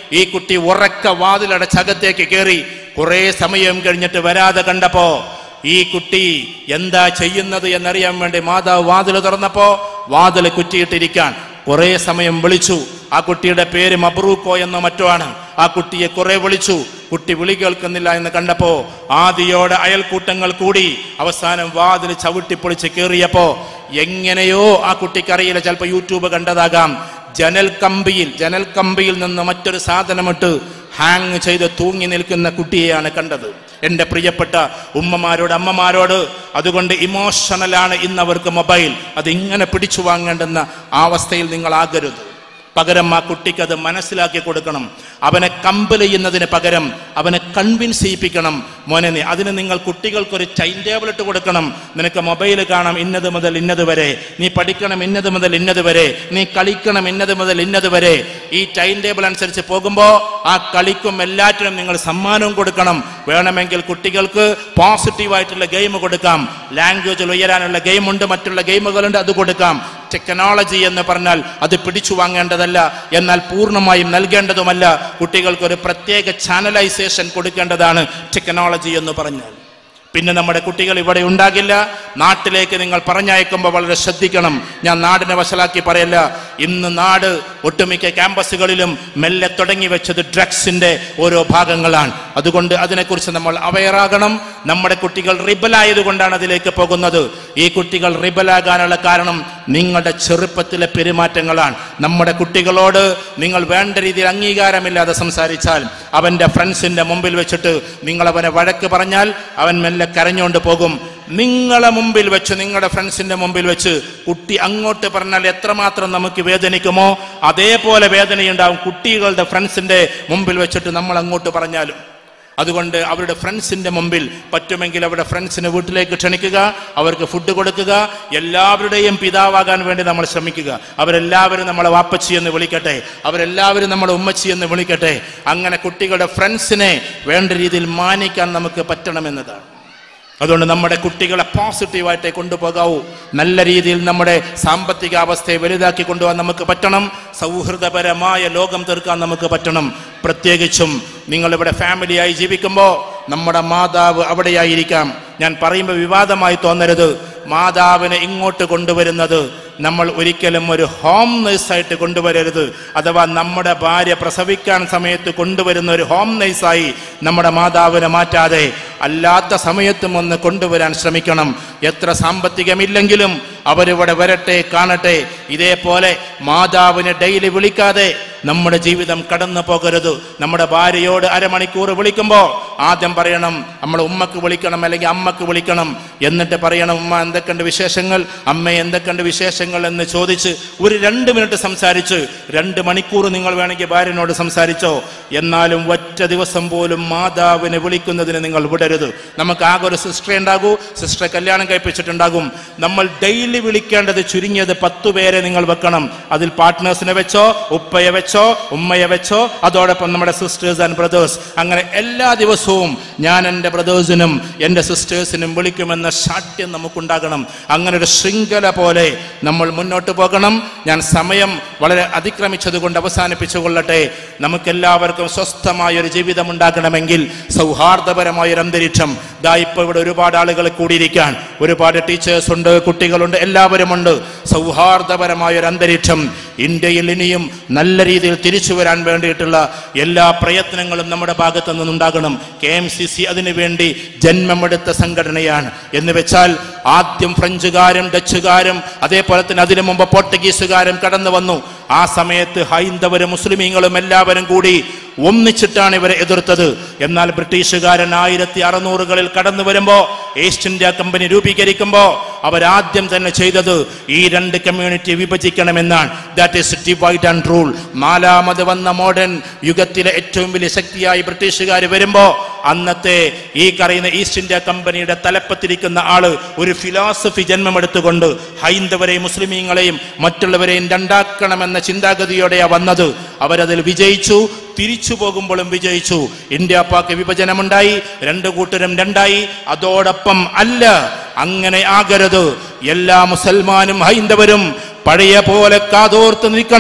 ഈ കുട്ടി ഉറക്ക വാതിലടച്ചകത്തേക്ക് കയറി കുറെ സമയം കഴിഞ്ഞിട്ട് വരാതെ കണ്ടപ്പോ ഈ കുട്ടി എന്താ ചെയ്യുന്നത് എന്നറിയാൻ വേണ്ടി മാതാവ് വാതിൽ തുറന്നപ്പോ വാതിൽ കുറ്റിയിട്ടിരിക്കാൻ കുറെ സമയം വിളിച്ചു ആ കുട്ടിയുടെ പേര് മബ്രൂക്കോ എന്നോ മറ്റോ ആണ് ആ കുട്ടിയെ കുറെ വിളിച്ചു കുട്ടി വിളി കേൾക്കുന്നില്ല എന്ന് കണ്ടപ്പോ ആദിയോടെ അയൽക്കൂട്ടങ്ങൾ കൂടി അവസാനം വാതിൽ ചവിട്ടിപ്പൊളിച്ച് കയറിയപ്പോ എങ്ങനെയോ ആ കുട്ടിക്കറിയില്ല ചിലപ്പോൾ യൂട്യൂബ് കണ്ടതാകാം ജനൽ കമ്പിയിൽ ജനൽ കമ്പിയിൽ നിന്ന് മറ്റൊരു സാധനമിട്ട് ഹാങ് ചെയ്ത് തൂങ്ങി നിൽക്കുന്ന കുട്ടിയെയാണ് കണ്ടത് എൻ്റെ പ്രിയപ്പെട്ട ഉമ്മമാരോട് അമ്മമാരോട് അതുകൊണ്ട് ഇമോഷണലാണ് ഇന്ന് അവർക്ക് മൊബൈൽ അത് ഇങ്ങനെ പിടിച്ചു വാങ്ങേണ്ടുന്ന ആ അവസ്ഥയിൽ നിങ്ങൾ ആകരുത് പകരം ആ കുട്ടിക്ക് അത് മനസ്സിലാക്കി കൊടുക്കണം അവനെ കമ്പൽ ചെയ്യുന്നതിന് പകരം അവനെ കൺവിൻസ് ചെയ്യിപ്പിക്കണം മോനെ നീ അതിന് നിങ്ങൾ കുട്ടികൾക്കൊരു ടൈം ടേബിൾ ഇട്ട് കൊടുക്കണം നിനക്ക് മൊബൈൽ കാണാം ഇന്നത് മുതൽ ഇന്നത് വരെ നീ പഠിക്കണം ഇന്നത് മുതൽ ഇന്നത് വരെ നീ കളിക്കണം ഇന്നത് മുതൽ ഇന്നത് വരെ ഈ ടൈം ടേബിൾ അനുസരിച്ച് പോകുമ്പോൾ ആ കളിക്കും എല്ലാറ്റിനും നിങ്ങൾ സമ്മാനവും കൊടുക്കണം വേണമെങ്കിൽ കുട്ടികൾക്ക് പോസിറ്റീവായിട്ടുള്ള ഗെയിം കൊടുക്കാം ലാംഗ്വേജിൽ ഉയരാനുള്ള ഗെയിമുണ്ട് മറ്റുള്ള ഗെയിമുകളുണ്ട് അത് കൊടുക്കാം ടെക്നോളജി എന്ന് പറഞ്ഞാൽ അത് പിടിച്ചു വാങ്ങേണ്ടതല്ല എന്നാൽ പൂർണ്ണമായും നൽകേണ്ടതുമല്ല കുട്ടികൾക്ക് ഒരു പ്രത്യേക ചാനലൈസേഷൻ കൊടുക്കേണ്ടതാണ് ടെക്നോളജി എന്ന് പറഞ്ഞാൽ പിന്നെ നമ്മുടെ കുട്ടികൾ ഇവിടെ ഉണ്ടാകില്ല നാട്ടിലേക്ക് നിങ്ങൾ പറഞ്ഞയക്കുമ്പോൾ വളരെ ശ്രദ്ധിക്കണം ഞാൻ നാടിനെ വശലാക്കി പറയല്ല ഇന്ന് നാട് ഒട്ടുമിക്ക ക്യാമ്പസുകളിലും മെല്ലെ തുടങ്ങി വെച്ചത് ഡ്രഗ്സിന്റെ ഓരോ ഭാഗങ്ങളാണ് അതുകൊണ്ട് അതിനെക്കുറിച്ച് നമ്മൾ അവയറാകണം നമ്മുടെ കുട്ടികൾ റിബലായതുകൊണ്ടാണ് അതിലേക്ക് പോകുന്നത് ഈ കുട്ടികൾ റിബലാകാനുള്ള കാരണം നിങ്ങളുടെ ചെറുപ്പത്തിലെ പെരുമാറ്റങ്ങളാണ് നമ്മുടെ കുട്ടികളോട് നിങ്ങൾ വേണ്ട രീതിയിൽ അംഗീകാരമില്ലാതെ സംസാരിച്ചാൽ അവന്റെ ഫ്രണ്ട്സിന്റെ മുമ്പിൽ വെച്ചിട്ട് നിങ്ങൾ അവനെ വഴക്ക് പറഞ്ഞാൽ അവൻ മെല്ലെ കരഞ്ഞുകൊണ്ട് പോകും നിങ്ങളെ മുമ്പിൽ വെച്ച് നിങ്ങളുടെ ഫ്രണ്ട്സിന്റെ മുമ്പിൽ വെച്ച് കുട്ടി അങ്ങോട്ട് പറഞ്ഞാൽ എത്രമാത്രം നമുക്ക് വേദനിക്കുമോ അതേപോലെ വേദനയുണ്ടാവും കുട്ടികളുടെ ഫ്രണ്ട്സിന്റെ മുമ്പിൽ വെച്ചിട്ട് നമ്മൾ അങ്ങോട്ട് പറഞ്ഞാലും അതുകൊണ്ട് അവരുടെ ഫ്രണ്ട്സിന്റെ മുമ്പിൽ പറ്റുമെങ്കിൽ അവരുടെ ഫ്രണ്ട്സിനെ വീട്ടിലേക്ക് ക്ഷണിക്കുക അവർക്ക് ഫുഡ് കൊടുക്കുക എല്ലാവരുടെയും പിതാവാകാൻ വേണ്ടി നമ്മൾ ശ്രമിക്കുക അവരെല്ലാവരും നമ്മളെ വാപ്പച്ചി എന്ന് വിളിക്കട്ടെ അവരെല്ലാവരും നമ്മളെ ഉമ്മച്ചി എന്ന് വിളിക്കട്ടെ അങ്ങനെ കുട്ടികളുടെ ഫ്രണ്ട്സിനെ വേണ്ട രീതിയിൽ മാനിക്കാൻ നമുക്ക് പറ്റണമെന്നതാണ് അതുകൊണ്ട് നമ്മുടെ കുട്ടികളെ പോസിറ്റീവായിട്ടേ കൊണ്ടുപോകാവൂ നല്ല രീതിയിൽ നമ്മുടെ സാമ്പത്തിക അവസ്ഥയെ വലുതാക്കി കൊണ്ടുപോകാൻ നമുക്ക് പറ്റണം സൗഹൃദപരമായ ലോകം തീർക്കാൻ നമുക്ക് പറ്റണം പ്രത്യേകിച്ചും നിങ്ങളിവിടെ ഫാമിലിയായി ജീവിക്കുമ്പോൾ നമ്മുടെ മാതാവ് അവിടെയായിരിക്കാം ഞാൻ പറയുമ്പോൾ വിവാദമായി തോന്നരുത് മാതാവിനെ ഇങ്ങോട്ട് കൊണ്ടുവരുന്നത് നമ്മൾ ഒരിക്കലും ഒരു ഹോം നേഴ്സായിട്ട് കൊണ്ടുവരരുത് അഥവാ നമ്മുടെ ഭാര്യ പ്രസവിക്കാൻ സമയത്ത് കൊണ്ടുവരുന്ന ഒരു ഹോം നേഴ്സായി നമ്മുടെ മാതാവിനെ മാറ്റാതെ അല്ലാത്ത സമയത്തും ഒന്ന് കൊണ്ടുവരാൻ ശ്രമിക്കണം എത്ര സാമ്പത്തികമില്ലെങ്കിലും അവരിവിടെ വരട്ടെ കാണട്ടെ ഇതേപോലെ മാതാവിനെ ഡെയിലി വിളിക്കാതെ നമ്മുടെ ജീവിതം കടന്നു പോകരുത് നമ്മുടെ ഭാര്യയോട് അരമണിക്കൂർ വിളിക്കുമ്പോൾ ആദ്യം പറയണം നമ്മൾ ഉമ്മക്ക് വിളിക്കണം അല്ലെങ്കിൽ അമ്മക്ക് വിളിക്കണം എന്നിട്ട് പറയണം ഉമ്മ എന്തൊക്കെയുണ്ട് വിശേഷങ്ങൾ അമ്മ എന്തൊക്കെയുണ്ട് വിശേഷങ്ങൾ എന്ന് ചോദിച്ച് ഒരു രണ്ട് മിനിറ്റ് സംസാരിച്ച് രണ്ട് മണിക്കൂർ നിങ്ങൾ വേണമെങ്കിൽ ഭാര്യനോട് സംസാരിച്ചോ എന്നാലും ഒറ്റ ദിവസം പോലും മാതാവിനെ വിളിക്കുന്നതിന് നിങ്ങൾ വിടരുത് നമുക്ക് ആകെ ഒരു സിസ്റ്റർ ഉണ്ടാകൂ സിസ്റ്ററെ കല്യാണം കഴിപ്പിച്ചിട്ടുണ്ടാകും നമ്മൾ ഡെയിലി വിളിക്കേണ്ടത് ചുരുങ്ങിയത് പത്തു പേരെ നിങ്ങൾ വെക്കണം അതിൽ പാർട്ട്നേഴ്സിനെ വെച്ചോ ഉപ്പയെ വെച്ചോ ഉമ്മയെ വെച്ചോ അതോടൊപ്പം നമ്മുടെ സിസ്റ്റേഴ്സ് ആൻഡ് ബ്രദേഴ്സ് അങ്ങനെ എല്ലാ ദിവസവും ഞാൻ എൻ്റെ ബ്രദേഴ്സിനും എൻ്റെ സിസ്റ്റേഴ്സിനും വിളിക്കുമെന്ന ശാഠ്യം നമുക്കുണ്ടാകണം അങ്ങനെ ഒരു ശൃംഖല പോലെ നമ്മൾ മുന്നോട്ട് പോകണം ഞാൻ സമയം വളരെ അതിക്രമിച്ചത് കൊണ്ട് അവസാനിപ്പിച്ചുകൊള്ളട്ടെ നമുക്കെല്ലാവർക്കും സ്വസ്ഥമായ ഒരു ജീവിതം ഉണ്ടാകണമെങ്കിൽ സൗഹാർദ്ദപരമായ ഒരു അന്തരീക്ഷം ദാ ഇപ്പോൾ ഇവിടെ ഒരുപാട് ആളുകൾ കൂടിയിരിക്കാൻ ഒരുപാട് ടീച്ചേഴ്സ് ഉണ്ട് കുട്ടികളുണ്ട് എല്ലാവരും ഉണ്ട് സൗഹാർദ്ദപരമായ ഒരു അന്തരീക്ഷം ഇന്ത്യയിൽ ഇനിയും നല്ല രീതിയിൽ തിരിച്ചു വരാൻ വേണ്ടിയിട്ടുള്ള എല്ലാ പ്രയത്നങ്ങളും നമ്മുടെ ഭാഗത്തു നിന്നുണ്ടാകണം കെ എം സി സി അതിനുവേണ്ടി ജന്മമെടുത്ത സംഘടനയാണ് എന്ന് വെച്ചാൽ ആദ്യം ഫ്രഞ്ചുകാരും ഡച്ചുകാരും അതേപോലെ തന്നെ അതിനു മുമ്പ് പോർട്ടുഗീസുകാരും കടന്നു വന്നു ആ സമയത്ത് ഹൈന്ദവരും മുസ്ലിമീങ്ങളും എല്ലാവരും കൂടി ഒന്നിച്ചിട്ടാണ് ഇവരെ എതിർത്തത് എന്നാൽ ബ്രിട്ടീഷുകാരൻ ആയിരത്തി അറുന്നൂറുകളിൽ കടന്നു വരുമ്പോ ഈസ്റ്റ് ഇന്ത്യ കമ്പനി രൂപീകരിക്കുമ്പോ അവരാദ്യം തന്നെ ചെയ്തത് ഈ രണ്ട് കമ്മ്യൂണിറ്റി വിഭജിക്കണമെന്നാണ് that is divide and rule നാലാമത് വന്ന മോഡേൺ യുഗത്തിലെ ഏറ്റവും വലിയ ശക്തിയായി ബ്രിട്ടീഷുകാർ വരുമ്പോ അന്നത്തെ ഈ പറയുന്ന ഈസ്റ്റ് ഇന്ത്യ കമ്പനിയുടെ തലപ്പത്തിരിക്കുന്ന ആള് ഒരു ഫിലോസഫി ജന്മമെടുത്തുകൊണ്ട് ഹൈന്ദവരെയും മുസ്ലിമീങ്ങളെയും മറ്റുള്ളവരെയും രണ്ടാക്കണമെന്ന ചിന്താഗതിയോടെയാ വന്നത് അവരതിൽ വിജയിച്ചു തിരിച്ചു പോകുമ്പോഴും വിജയിച്ചു ഇന്ത്യ പാക് വിഭജനമുണ്ടായി രണ്ടു കൂട്ടരും രണ്ടായി അതോടൊപ്പം അല്ല അങ്ങനെ ആകരുത് എല്ലാ മുസൽമാനും ഹൈന്ദവരും പഴയ പോലെ കാതോർത്ത് നിൽക്കണം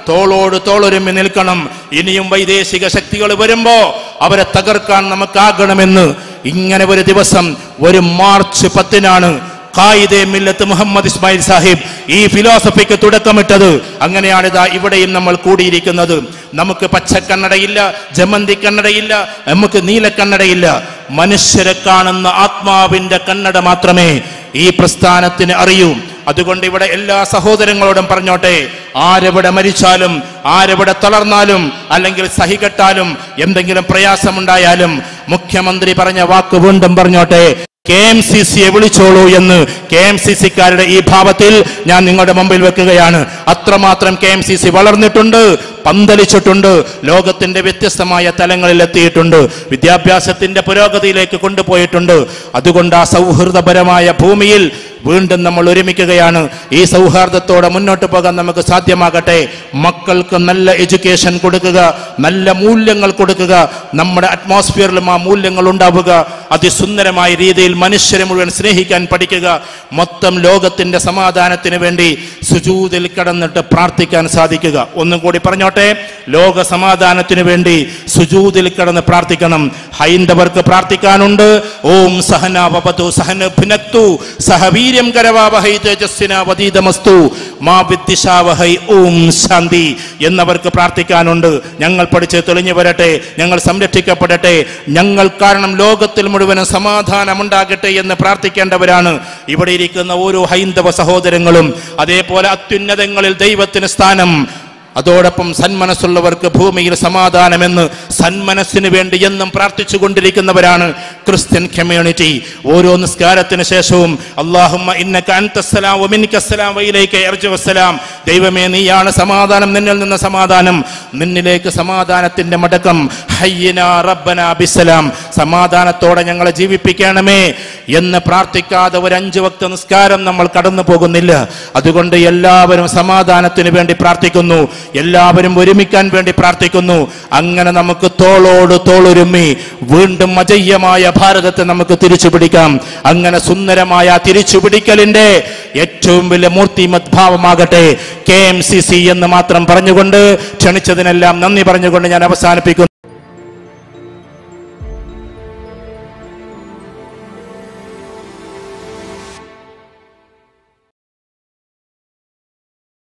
തോളോട് തോളൊരുമി നിൽക്കണം ഇനിയും വൈദേശിക ശക്തികൾ വരുമ്പോ അവരെ തകർക്കാൻ നമുക്കാകണമെന്ന് ഇങ്ങനെ ഒരു ദിവസം ഒരു മാർച്ച് പത്തിനാണ് ഖായിദെ മില്ലത്ത് മുഹമ്മദ് ഇസ്മായിൽ സാഹിബ് ഈ ഫിലോസഫിക്ക് തുടക്കമിട്ടത് അങ്ങനെയാണ് ഇതാ ഇവിടെയും നമ്മൾ കൂടിയിരിക്കുന്നത് നമുക്ക് പച്ചക്കണ്ണടയില്ല ജമന്തി കണ്ണടയില്ല നമുക്ക് നീലക്കണ്ണടയില്ല മനുഷ്യരെ കാണുന്ന ആത്മാവിന്റെ കണ്ണട മാത്രമേ ഈ പ്രസ്ഥാനത്തിന് അറിയൂ അതുകൊണ്ട് ഇവിടെ എല്ലാ സഹോദരങ്ങളോടും പറഞ്ഞോട്ടെ ആരെവിടെ മരിച്ചാലും ആരെവിടെ തളർന്നാലും അല്ലെങ്കിൽ സഹികെട്ടാലും എന്തെങ്കിലും പ്രയാസമുണ്ടായാലും മുഖ്യമന്ത്രി പറഞ്ഞ വാക്ക് വീണ്ടും പറഞ്ഞോട്ടെ കെ എം സി സിയെ വിളിച്ചോളൂ എന്ന് കെ എം സി സിക്കാരുടെ ഈ ഭാവത്തിൽ ഞാൻ നിങ്ങളുടെ മുമ്പിൽ വെക്കുകയാണ് അത്രമാത്രം കെ എം സി സി വളർന്നിട്ടുണ്ട് പന്തലിച്ചിട്ടുണ്ട് ലോകത്തിന്റെ വ്യത്യസ്തമായ തലങ്ങളിൽ എത്തിയിട്ടുണ്ട് വിദ്യാഭ്യാസത്തിന്റെ പുരോഗതിയിലേക്ക് കൊണ്ടുപോയിട്ടുണ്ട് അതുകൊണ്ട് ആ സൗഹൃദപരമായ ഭൂമിയിൽ വീണ്ടും നമ്മൾ ഒരുമിക്കുകയാണ് ഈ സൗഹാർദ്ദത്തോടെ മുന്നോട്ട് പോകാൻ നമുക്ക് സാധ്യമാകട്ടെ മക്കൾക്ക് നല്ല എഡ്യൂക്കേഷൻ കൊടുക്കുക നല്ല മൂല്യങ്ങൾ കൊടുക്കുക നമ്മുടെ അറ്റ്മോസ്ഫിയറിലും ആ മൂല്യങ്ങൾ ഉണ്ടാവുക അതിസുന്ദരമായ രീതിയിൽ മനുഷ്യരെ മുഴുവൻ സ്നേഹിക്കാൻ പഠിക്കുക മൊത്തം ലോകത്തിന്റെ സമാധാനത്തിന് വേണ്ടി സുജൂതിൽ കിടന്നിട്ട് പ്രാർത്ഥിക്കാൻ സാധിക്കുക ഒന്നും കൂടി പറഞ്ഞോട്ടെ ലോക സമാധാനത്തിന് വേണ്ടി സുജൂതിൽ കിടന്ന് പ്രാർത്ഥിക്കണം ഹൈന്ദവർക്ക് പ്രാർത്ഥിക്കാനുണ്ട് ഓം സഹനാവപതു സഹന ഭിനക്തു സഹവീര്യം കരവാവഹൈ തേജസ്സിന വതീതമസ്തു മാ വിദ്ദിശാവഹൈ ഓം ശാന്തി എന്നവർക്ക് പ്രാർത്ഥിക്കാനുണ്ട് ഞങ്ങൾ പഠിച്ച് തെളിഞ്ഞു വരട്ടെ ഞങ്ങൾ സംരക്ഷിക്കപ്പെടട്ടെ ഞങ്ങൾ കാരണം ലോകത്തിൽ മുഴുവനും സമാധാനമുണ്ടാകട്ടെ എന്ന് പ്രാർത്ഥിക്കേണ്ടവരാണ് ഇവിടെ ഇരിക്കുന്ന ഓരോ ഹൈന്ദവ സഹോദരങ്ങളും അതേപോലെ അത്യുന്നതങ്ങളിൽ ദൈവത്തിന് സ്ഥാനം അതോടൊപ്പം സന്മനസ്സുള്ളവർക്ക് ഭൂമിയിൽ സമാധാനമെന്ന് സന്മനസ്സിന് വേണ്ടി എന്നും പ്രാർത്ഥിച്ചു കൊണ്ടിരിക്കുന്നവരാണ് ക്രിസ്ത്യൻ കമ്മ്യൂണിറ്റി ഓരോ നിസ്കാരത്തിന് ശേഷവും അള്ളാഹുമ്മ ഇന്നക അൻതസ്സലാം വമിനിക്കസ്സലാം വയിലേക്ക് അർജുവസ്സലാം ദൈവമേ നീയാണ് സമാധാനം നിന്നിൽ നിന്ന് സമാധാനം നിന്നിലേക്ക് സമാധാനത്തിന്റെ മടക്കം ഹയ്യന റബ്ബന ബിസ്സലാം സമാധാനത്തോടെ ഞങ്ങളെ ജീവിപ്പിക്കണമേ എന്ന് പ്രാർത്ഥിക്കാതെ ഒരു അഞ്ചു വക്ത നിസ്കാരം നമ്മൾ കടന്നു പോകുന്നില്ല അതുകൊണ്ട് എല്ലാവരും സമാധാനത്തിന് വേണ്ടി പ്രാർത്ഥിക്കുന്നു എല്ലാവരും ഒരുമിക്കാൻ വേണ്ടി പ്രാർത്ഥിക്കുന്നു അങ്ങനെ നമുക്ക് തോളോട് തോളൊരുമ്മി വീണ്ടും അജയ്യമായ ഭാരതത്തെ നമുക്ക് തിരിച്ചു പിടിക്കാം അങ്ങനെ സുന്ദരമായ ആ തിരിച്ചുപിടിക്കലിന്റെ ഏറ്റവും വലിയ മൂർത്തിമത് ഭാവമാകട്ടെ കെ എം സി സി എന്ന് മാത്രം പറഞ്ഞുകൊണ്ട് ക്ഷണിച്ചതിനെല്ലാം നന്ദി പറഞ്ഞുകൊണ്ട് ഞാൻ അവസാനിപ്പിക്കുന്നു